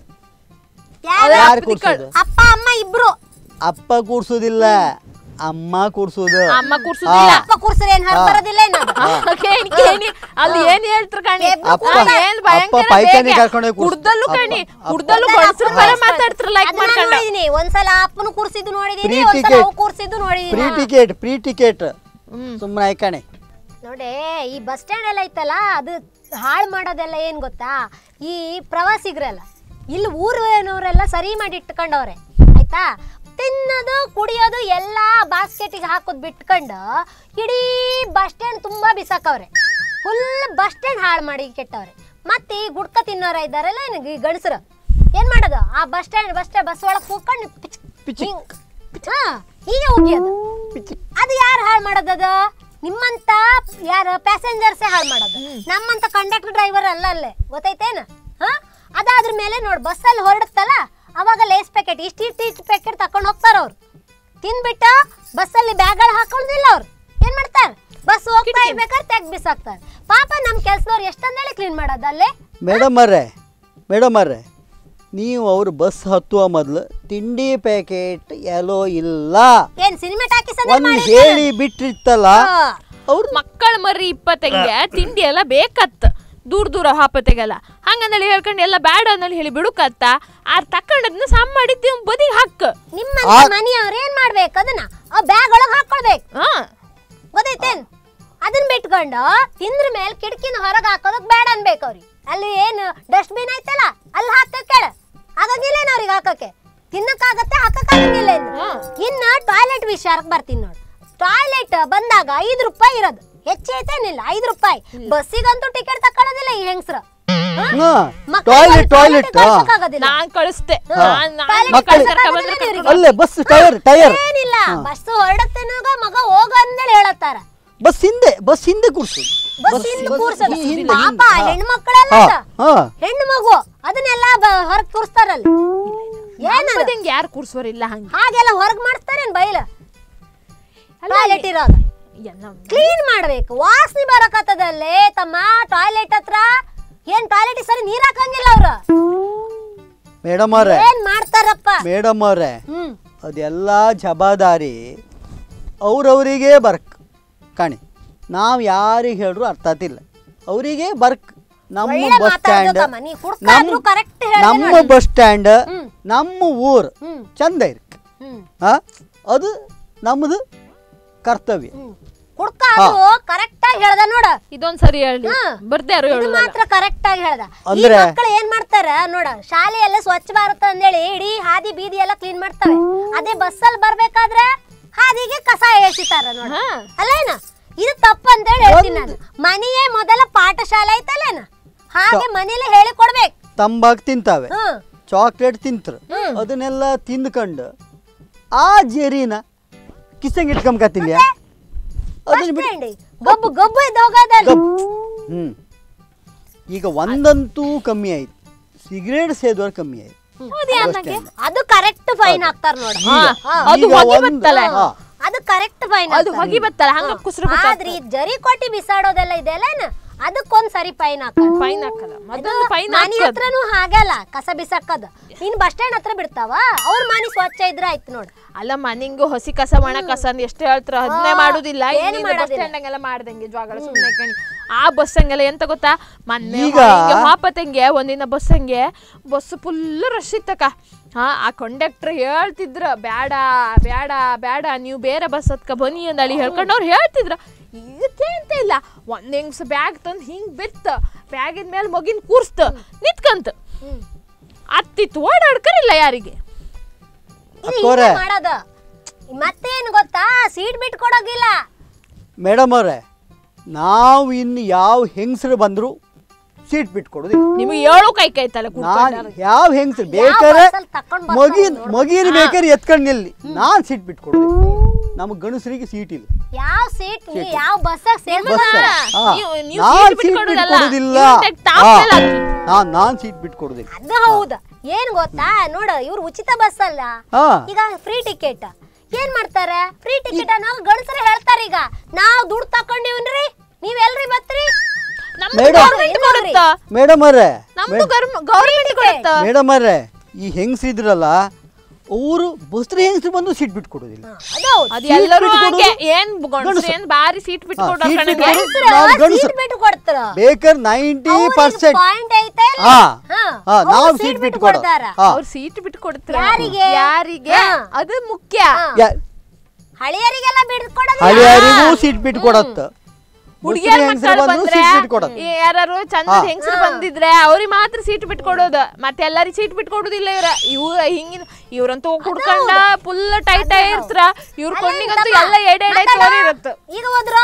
ಯಾರು? ಯಾರು ಕೂರ್ಸೋದು ಅಪ್ಪ ಅಮ್ಮ ಇಬ್ರು ಅಪ್ಪ ಕೂರ್ಸೋದಿಲ್ಲ ಅಮ್ಮ ಕೂರ್ಸೋದು ಅಮ್ಮ ಕೂರ್ಸುದಿಲ್ಲ ಅಪ್ಪ ಕೂರ್ಸ್ರೆ ಏನ್ ಹೊರಗ್ ಬರೋದಿಲ್ಲ ಏನದು ಕೇಣಿ ಕೇಣಿ ಅಲ್ಲಿ ಏನ್ ಹೇಳ್ತಾರ ಕಣಿ ಎಬ್ರು ಅಪ್ಪ- ಏನ್ ಭಯಂಕರ ಅಪ್ಪ ಪೈಖಾನೆ ಬೇಗ. ಕರ್ಕೊಂಡೋಗಿ ಕೂರ್ಸ್- ಕುಡ್ದಲ್ಲೂ ಅಪ್ಪ- ಕಣಿ ಅಪ್ಪ- ಕುಡ್ದಲ್ಲೂ ಒಂದ್ಸಲ ಗಂಡಸ್ರ ಅಪ್ಪನ ಬರ ಕೂರ್ಸ್- ಮಾತಾಡ್ತಾರ ಲೈಕ್ ಅದನ್ನ ಮಾಡ್ಕೊಂಡ ನೋಡಿದೀನಿ ಒಂದ್ಸಲ ಅಪ್ಪನು ಕೂರ್ಸಿದ್ದು ನೋಡಿದೀನಿ Free ಒಂದ್ಸಲ ticket. ಅವ್ ಕೂರ್ಸಿದ್ದು ಫ್ರೀ ನೋಡಿದೀನಿ ಟಿಕೆಟ್ ಫ್ರೀ ಟಿಕೆಟ್ ಸುಮ್ಮನೆ ಆಯ್ಕಣೆ ನೋಡಿ ಈ ಬಸ್ ಸ್ಟ್ಯಾಂಡ್ ಎಲ್ಲ ಐತಲ್ಲ ಅದು ಹಾಳು ಮಾಡೋದೆಲ್ಲ ಏನ್ ಗೊತ್ತಾ ಈ ಪ್ರವಾಸಿಗರಲ್ಲ ಇಲ್ಲಿ ಊರಿನವರೆಲ್ಲ ಸರಿ ಮಾಡಿ ಇಟ್ಕೊಂಡವ್ರೆ ಆಯ್ತಾ ತಿನ್ನೋದು ಕುಡಿಯೋದು ಎಲ್ಲ ಬಾಸ್ಕೆಟಿಗೆ ಹಾಕೋದು ಬಿಟ್ಕೊಂಡು ಇಡೀ ಬಸ್ ಸ್ಟ್ಯಾಂಡ್ ತುಂಬಾ ಬಿಸಾಕವ್ರೆ ಫುಲ್ ಬಸ್ ಸ್ಟ್ಯಾಂಡ್ ಹಾಳು ಮಾಡಿ ಕೆಟ್ಟವ್ರೆ ಮತ್ತೆ ಈ ಗುಡ್ಕ ತಿನ್ನೋರ ಇದ್ದಾರಲ್ಲ ಈ ಗಣಸರು ಏನ್ ಮಾಡೋದು ಆ bus stand bus stand bus ಒಳಗೆ ಕೂತ್ಕೊಂಡು ಪಿಚ್ ಪಿಚಿ. ಹಿಂಗ್ ಹಾ ಹೀಗೆ ಹೋಗ್ಯದು ಪಿಚ್ಚಿ ಅದು ಯಾರು ಹಾಳು ಮಾಡೋದದು ನಿಮ್ಮಂತ ಯಾರು ಪ್ಯಾಸೆಂಜರ್ಸೇ ಹಾಳು ಮಾಡೋದು ನಮ್ಮಂತ ಕಂಡಕ್ಟರ್ ಡ್ರೈವರ್ ಅಲ್ಲ ಅಲ್ಲೇ ಗೊತ್ತೈತೇನ ಹಾ ಅದಾದ್ರ ಮೇಲೆ ನೋಡಿ ಬಸ್ಸಲ್ಲಿ ಹೊರಡುತ್ತಲ್ಲ ಅವಾಗ ಲೇಸ್ ಪ್ಯಾಕೆಟ್ ಇಷ್ಟು ಇಷ್ಟು ಇಷ್ಟು ಪ್ಯಾಕೆಟ್ ತಕೊಂಡು ಹೋಗ್ತಾರ ಅವ್ರು ತಿಂದ್ಬಿಟ್ಟು ಬಸ್ಸಲ್ಲಿ ಬ್ಯಾಗ್ಗಳು ಹಾಕೊಳ್ಳೋದಿಲ್ಲ ಅವ್ರು ಏನ್ ಮಾಡ್ತಾರೆ ಬಸ್ ಹೋಗ್ತಾ ಇರ್ಬೇಕಾದ್ರೆ ತೆಗ್ ಬಿಸಾಕ್ತಾರೆ ಪಾಪ ನಮ್ಮ ಕೆಲ್ಸದವ್ರು ಎಷ್ಟಂದೇಳಿ ಕ್ಲೀನ್ ಮಾಡೋದು ಅಲ್ಲೇ ಮೇಡಮ್ ಅವ್ರೆ ಮೇಡಮ್ ಅವ್ರೆ ನೀವು ಅವ್ರು ಬಸ್ ಹತ್ತುವ ಮೊದಲು ತಿಂಡಿ ಪ್ಯಾಕೆಟ್ ಎಲ್ಲೋ ಇಲ್ಲ ಏನ್ ಸಿನಿಮಾ ಟಾಕೀಸ್ ಒಂದು ಹೇಳಿ ಬಿಟ್ಟಿರ್ತಲ್ಲ ಅವ್ರು ಮಕ್ಕಳ ಮರಿ ಇಪ್ಪತ್ತಂಗೆ ತಿಂಡಿ ಎಲ್ಲ ಬೇಕತ್ತ ದೂರ ದೂರ ಹಾಪತೆಗೆಲ್ಲ ಹಂಗಂದೇಳಿ ಹೇಳ್ಕೊಂಡು ಎಲ್ಲ ಬ್ಯಾಡ ಅಂದೇಳಿ ಹೇಳಿ ಬಿಡುಕತ್ತ ಆರ್ ತಕೊಂಡದ್ನ ಸಮ್ ಮಾಡಿದ್ದು ಬದಿಗೆ ಹಾಕ ನಿಮ್ಮ ಮನೆಯವ್ರು ಏನ್ ಮಾಡ್ಬೇಕು ಅದನ್ನ ಆ ಬ್ಯಾಗ್ ಒಳಗೆ ಹಾಕೊಳ್ಬೇಕು ಹಾ ಗೊತ್ತೈತೇನ್ ಅದನ್ನ ಬಿಟ್ಕೊಂಡು ತಿಂದ್ರ ಮೇಲೆ ಕಿಟಕಿನ ಹೊರಗೆ ಹಾಕೋದಕ್ ಬೇಡ ಅನ್ಬೇಕು ಅವ್ರಿಗೆ ಅಲ್ಲಿ ಏನು ಡಸ್ಟ್ಬಿನ್ ಐತಲ್ಲ ಅಲ್ಲಿ ಹಾಕಕ್ ಕೇಳ ಆಗಂಗಿಲ್ಲೇನು ಅವ್ರಿಗೆ ಹಾಕಕ್ಕೆ ತಿನ್ನಕ್ಕಾಗತ್ತೆ ಹಾಕಕ್ಕಾಗಂಗಿಲ್ಲ ಇನ್ನು ಇನ್ನ ಟಾಯ್ಲೆಟ್ ವಿಚಾರಕ್ಕೆ ಬರ್ತೀನಿ ನೋಡಿ ಟಾಯ್ಲೆಟ್ ಬಂದಾಗ ಐದು ರೂಪಾಯಿ ಇರೋದು ಹೆಚ್ಚೈತೇನಿಲ್ಲ ಐದು ರೂಪಾಯಿ ಬಸ್ಸಿಗಂತೂ ಟಿಕೆಟ್ ತಕೊಳ್ಳೋದಿಲ್ಲ ಈ ಹೆಂಗ್ಸ್ರು ಟಾಯ್ಲೆಟ್ ಟಾಯ್ಲೆಟ್ ನಾನ್ ಕಳಿಸ್ತೆ ಹಾ. ನಾನ್- ನಾನ್ ಮಕ್ಕಳು- ಕರ್ಕೊಂಡ್ ಬಂದ್ರೆ ಕರ್ಕೊಂಡ್ ಅಲ್ಲೇ ಬಸ್ ಟೈರ್ ಟೈರ್ ಏನಿಲ್ಲ ಬಸ್ ಹೊರಡತ್ತೇನಾಗ ಮಗ ಹೋಗ ಅಂದೇಳಿ ಹೇಳತ್ತಾರ ಬಸ್ ಹಿಂದೆ ಬಸ್ ಹಿಂದೆ ಕೂರ್ಸು ಬಸ್ ಹಿಂದೆ ಕೂರ್ಸಲ್ಲ ಈ ಹಿಂದೆ, ಪಾಪ ಹಿಂದೆ. ಹಾ. ಹೆಣ್ಮಕ್ಳೆಲ್ಲ ಹಾ, ಅದ. ಹಾ. ಹೆಣ್ಣು ಮಗು ಅದನ್ನೆಲ್ಲ ಹೊರಗ್ ಕೂರಿಸ್ತಾರಲ್ಲ ಏನದು ನಮ್ಮದಂಗೆ ಯಾರು ಕೂರ್ಸೋರಿಲ್ಲ ಹಂಗೆ ಹಾಗೆಲ್ಲ ಹೊರಗ್ ಮಾಡ್ತಾರೇನ್ ಬೈಲ ಟಾಯ್ಲೆಟ್ ಇರೋದು ಎಲ್ಲ ಕ್ಲೀನ್ ಮಾಡ್ಬೇಕು ವಾಸನೆ ಬರಕತ್ತದಲ್ಲೇ ತಮ್ಮ ಟಾಯ್ಲೆಟ್ ಹತ್ರ ಏನ್ ಟಾಯ್ಲೆಟ್ ಸರಿ ನೀರ್ ಹಾಕಂಗಿಲ್ಲ ಅವ್ರು ಮೇಡಮ್ ಅವ್ರೆ ಏನ್ ಮಾಡ್ತಾರಪ್ಪ ಮೇಡಮ್ ಅವ್ರೆ ಹ್ಮ್ ಅದೆಲ್ಲ ಜವಾಬ್ದಾರಿ ಅವ್ರವರಿಗೆ ಬರ್ಕ್ ಕಾಣಿ ನಾವು ಯಾರಿಗೆ ಹೇಳ್ರು ಅರ್ಥ ಆತಿಲ್ಲ ಅವರಿಗೆ ಬರ್ಕ್ ನಮ್ಮ ಒಳ್ಳೆ ಬಸ್ ಸ್ಟ್ಯಾಂಡ್ ಮಾತಾಡ್ದಮ್ಮ, ನೀ ಹುಡ್ಕಾದ್ರೂ correct ಹೇಳ್ದೆ ನಮ್ಮ ನೋಡಿ. ಬಸ್ ಸ್ಟ್ಯಾಂಡ್ ಹ್ಮ್. ನಮ್ಮ ಊರು ಹ್ಮ್ ಚಂದ ಇರ್ಕ್ ಹ್ಮ್ ಹಾ ಅದು ನಮ್ಮದು ಕರ್ತವ್ಯ ಹ್ಮ್ ಹುಡ್ಕ ಅದು ಕರೆಕ್ಟ್ ಆಗಿ ಹೇಳ್ದ ನೋಡ ಇದೊಂದ್ ಸರಿ ಹೇಳಿ ಹಾ. ಬರ್ದೆ ಯಾರು ಇದು ಹೇಳುದಲ್ಲ ಮಾತ್ರ ಕರೆಕ್ಟ್ ಆಗಿ ಹೇಳ್ದ ಈ ಅಂದ್ರೆ- ಮಕ್ಕಳು ಏನ್ ಮಾಡ್ತಾರ ನೋಡ ಶಾಲೆಯೆಲ್ಲ ಸ್ವಚ್ಛ ಭಾರತ ಅಂದೇಳಿ ಇಡೀ ಹಾದಿ ಬೀದಿ ಎಲ್ಲ ಕ್ಲೀನ್ ಮಾಡ್ತವೆ ಅದೇ ಬಸ್ಸಲ್ಲಿ ಬರ್ಬೇಕಾದ್ರೆ ಹಾದಿಗೆ ಕಸ ಎಸಿತಾರ ನೋಡ ಅಲ್ಲೇನ ಇದು ತಪ್ಪು ಅಂತೇಳಿ ಹೇಳ್ತೀನಿ ನಾನು ಮನೆಯೇ ಮೊದಲ ಪಾಠಶಾಲೆ ಐತಲ್ಲೇನ ಹಾಗೆ ಮನೇಲೆ ಹೇಳಿ ಕೊಡ್ಬೇಕು ತಂಬಾಕು ತಿಂತಾವೆ ಹ್ಮ್ ಚಾಕ್ಲೇಟ್ ತಿಂತಾರೆ ಅದನ್ನೆಲ್ಲ ತಿಂದ್ಕೊಂಡು ಆ ಜೇರಿನ ಕಿಸಂಗ್ ಇಟ್ಕೊಂಬಕತ್ತಿಲ್ಲ ಅದನ್ನ ಬಿಟ್ಟು ಅಷ್ಟೇ ಗಬ್ಬು ಗಬ್ಬು ಇದ್ದು ಹೋಗೋದಲ್ಲ ಗಪ್. ಹ್ಮ್ ಈಗ ಒಂದಂತೂ ಕಮ್ಮಿ ಆಯ್ತು ಸಿಗರೇಟ್ ಸೇದೋರು ಕಮ್ಮಿ ಆಯ್ತು ಬಸ್ ಸ್ಟ್ಯಾಂಡ್. ಅದು ಕರೆಕ್ಟ್ ಫೈನ್ ಹಾಕ್ತಾರ ನೋಡ ಈಗ- ಅದು ಈಗ ಹೊಗೆ ಒಂದು- ಬತ್ತಲ್ಲ. ಹಾ. ಅದು ಕರೆಕ್ಟ್ ಫೈನ್ ಅದು ಹೊಗಿ ಬತ್ತಲ್ಲ ಹಂಗ ಕುಸ್ರು ಆದ್ರೆ ಈ ಜರಿ ಕೊಟ್ಟಿ ಬಿಸಾಡೋದೆಲ್ಲ ಇದೆಲ್ಲ ಅದಕ್ಕೊಂದ್ ಸರಿ ಫೈನ್ ಹಾಕೋದು ಫೈನ್ ಹಾಕಲ್ಲ ಮೊದಲು ಫೈನ್ ಮನೆ ಹತ್ರನು ಹಾಗಲ್ಲ ಕಸ ಬಿಸಾಕದ ನೀನ್ ಬಸ್ ಸ್ಟ್ಯಾಂಡ್ ಹತ್ರ ಬಿಡ್ತಾವ ಅವ್ರ ಮನೆ ಸ್ವಚ್ಛ ಇದ್ರ ಆಯ್ತು ನೋಡ್ ಅಲ್ಲಮ್ಮ ನಿಂಗು ಹಸಿ ಕಸ ಒಣ ಕಸ ಅಂತ ಎಷ್ಟು ಹೇಳ್ತಾರ ಅದನ್ನೇ ಮಾಡುದಿಲ್ಲ ಏನು ಬಸ್ ಮಾಡೋದಿಲ್ಲ. ಸ್ಟ್ಯಾಂಡ್ ಹಂಗೆಲ್ಲ ಮಾಡ್ದಂಗೆ ಜ್ವಾಗಳ ಸುಮ್ಮನೆ ಕಣಿ ಆ ಬಸ್ ಹಂಗೆಲ್ಲ ಎಂತ ಗೊತ್ತಾ ಮೊನ್ನೆ ಈಗ- ಹಾಪತ್ತಂಗೆ ಒಂದಿನ ಬಸ್ ಹಂಗೆ ಬಸ್ ಫುಲ್ ರಶ್ ಇತ್ತಕ್ಕ ಹಾ ಆ ಕಂಡಕ್ಟರ್ ಹೇಳ್ತಿದ್ರ ಬ್ಯಾಡ ಬ್ಯಾಡ ಬ್ಯಾಡ ನೀವು ಬೇರೆ ಬಸ್ ಹತ್ಕ ಬನ್ನಿ ಅಂದಳಿ ಹೇಳ್ಕೊಂಡು ಅವ್ರು ಹೇಳ್ತಿದ್ರ ಇದಕ್ಕೆ ಅಂತ ಇಲ್ಲ ಒಂದ್ ಹೆಂಗ್ಸ ಬ್ಯಾಗ್ ತಂದು ಹಿಂಗ್ ಬಿತ್ತ ಬ್ಯಾಗಿನ ಮೇಲೆ ಮಗಿನ ಕೂರ್ಸ್ತ ನಿತ್ಕಂತ ಅತ್ತಿತ್ತು ಓಡಾಡ್ಕರಿಲ್ಲ ಯಾರಿಗೆ ಇದು ಅಕ್ಕೋರೆ. ಹಿಂಗೆ ಮಾಡೋದು ಮತ್ತೇನು ಗೊತ್ತಾ ಸೀಟ್ ಬಿಟ್ಟು ಕೊಡೋಗಿಲ್ಲ ಮೇಡಮ್ ಅವ್ರೆ ನಾವು ಇನ್ನು ಯಾವ ಹೆಂಗಸರು ಬಂದ್ರು ಸೀಟ್ ಬಿಟ್ಕೊಡೋದಿಲ್ಲ ನಿಮಗೆ ಏಳು ಕೈ ಕೈತಲ್ಲ ನಾನು ಯಾವ ಹೆಂಗಸರು ಬೇಕಾರೆ ಬಸ್ಸಲ್ಲಿ ತಕೊಂಡ್ ಬರ್ತಾರೆ ಮಗಿನ ಮಗಿನ ಬೇಕಾರೆ ಎತ್ಕೊಂಡು ನಿಲ್ಲಿ ನಾನು ಸೀಟ್ ಬಿಟ್ಕೊಡೋದಿಲ್ಲ ನಮಗೆ ಗಂಡಸರಿಗೆ ಸೀಟ್ ಇಲ್ಲ ಯಾವ ಸೀಟ್ ನೀ ಯಾವ ಬಸ್ಸಾಗ ಸೇರ್ಕೊಂಡ ಬಸ್ ಹಾ. ನೀವು- ನೀವು ನಾನ್ ಸೀಟ್ ಸೀಟ್ ಬಿಟ್ಕೊಡೋದಲ್ಲ. ಬಿಟ್ಕೊಡೋದಿಲ್ಲ ಇವ್ರ್ನ ಟಾಪ್ ಹಾ. ಮೇಲೆ ಹಾಕಿ. ನಾನ್ ನಾನ್ ಸೀಟ್ ಬಿಟ್ಕೊಡೋದಿಲ್ಲ ಅದು ಹೌದ ಏನ್ ಗೊತ್ತಾ ನೋಡ ಇವ್ರು ಉಚಿತ ಬಸ್ ಅಲ್ಲ ಹಾ. ಈಗ ಫ್ರೀ ಟಿಕೆಟ್ ಏನ್ ಮಾಡ್ತಾರೆ ಫ್ರೀ ಟಿಕೆಟ್ ಅನ್ನೋ ಗಂಡಸರು ಹೇಳ್ತಾರ ಈಗ ನಾವ್ ದುಡ್ಡು ತಕೊಂಡಿವ್ರಿ ನೀವ್ ಎಲ್ರಿ ಬತ್ರಿ ನಮ್ದು ಮೇಡಮ್. ಗೌರ್ಮೆಂಟ್ ಕೊಡುತ್ತಾ ಮೇಡಮ್ ಅವ್ರೆ ನಮ್ದು ಗೌರ್ಮೆಂಟ್ ಕೊಡುತ್ತಾ ಮೇಡಮ್ ಅವ್ರೆ ಈ ಹೆಂಗಸ್ರಿದ್ರಲ್ಲ ಅವರು ಬಸ್ರಿ ಹೆಂಗಸ್ರು ಬಂದು ಸೀಟ್ ಬಿಟ್ಕೊಡೋದಿಲ್ಲ ಅದು ಹೌದು. ಅದು ಸೀಟ್ ಎಲ್ಲರೂ ಬಿಟ್ಕೊಡೋದು ಹಾಗೆ ಏನ್ ಗಂಡಸ್ರು ಏನ್ ಬಾರಿ ಸೀಟ್ ಹಾ, ಬಿಟ್ಕೊಡ್ರ ಸೀಟ್ ಕಣಗೆ. ಬಿಟ್ಕೊಡೋದು. ಗಂಡ್ಸ್ರು ನಾವ್ ಗಂಡ್ಸ್ರು. ಸೀಟ್ ಬಿಟ್ಟು ಕೊಡ್ತಾರ ಬೇಕಾದ್ರೆ ನೈಂಟಿ ಪರ್ಸೆಂಟ್ ಪಾಯಿಂಟ್ ಐತೆ ಅಲ್ಲ? ಹಾ ಹಾ. ಹಾ ಅವ್ರು ನಾವು ಸೀಟ್ ಸೀಟ್ ಬಿಟ್ಟು ಬಿಟ್ಕೊಡೋ ಕೊಡ್ತಾರ. ಹಾ ಅವ್ರು ಸೀಟ್ ಬಿಟ್ಟು ಕೊಡ್ತಾರ ಯಾರಿಗೆ? ಯಾರಿಗೆ ಹಾ. ಅದು ಮುಖ್ಯ ಹಾ. ಯಾ- ಹಳಿಯರಿಗೆಲ್ಲ ಬಿಡ್ಕೊಡೋದು ಹಳಿಯರಿಗೂ ಸೀಟ್ ಬಿಟ್ಕೊಡತ್ತ ಹುಡುಗಿಯರ ಹೆಂಗಸರು ಮಕ್ಕಳು ಬಂದ್ರು ಬಂದ್ರೆ ಸೀಟ್ ಬಿಟ್ಕೊಡತ್ತ ಯಾರು ಚಂದದ ಹಾ. ಹೆಂಗಸರು ಬಂದಿದ್ರೆ ಅವ್ರಿಗೆ ಮಾತ್ರ ಸೀಟ್ ಬಿಟ್ಕೊಡೋದು ಮತ್ತೆ ಎಲ್ಲರಿಗೂ ಸೀಟ್ ಬಿಟ್ಕೊಡೋದಿಲ್ಲ ಇವ್ರ ಇವ್ ಹಿಂಗಿನ ಇವ್ರಂತೂ ಕುಡ್ಕೊಂಡ ಫುಲ್ ಟೈಟ್ ಇರ್ತಾರ ಇವ್ರ ಕೊಂಡಿಗಂತೂ ಎಲ್ಲ ಎಡೆ ಎಡೆ ತೋರಿ ಇರತ್ತ ಈಗ ಹೋದ್ರು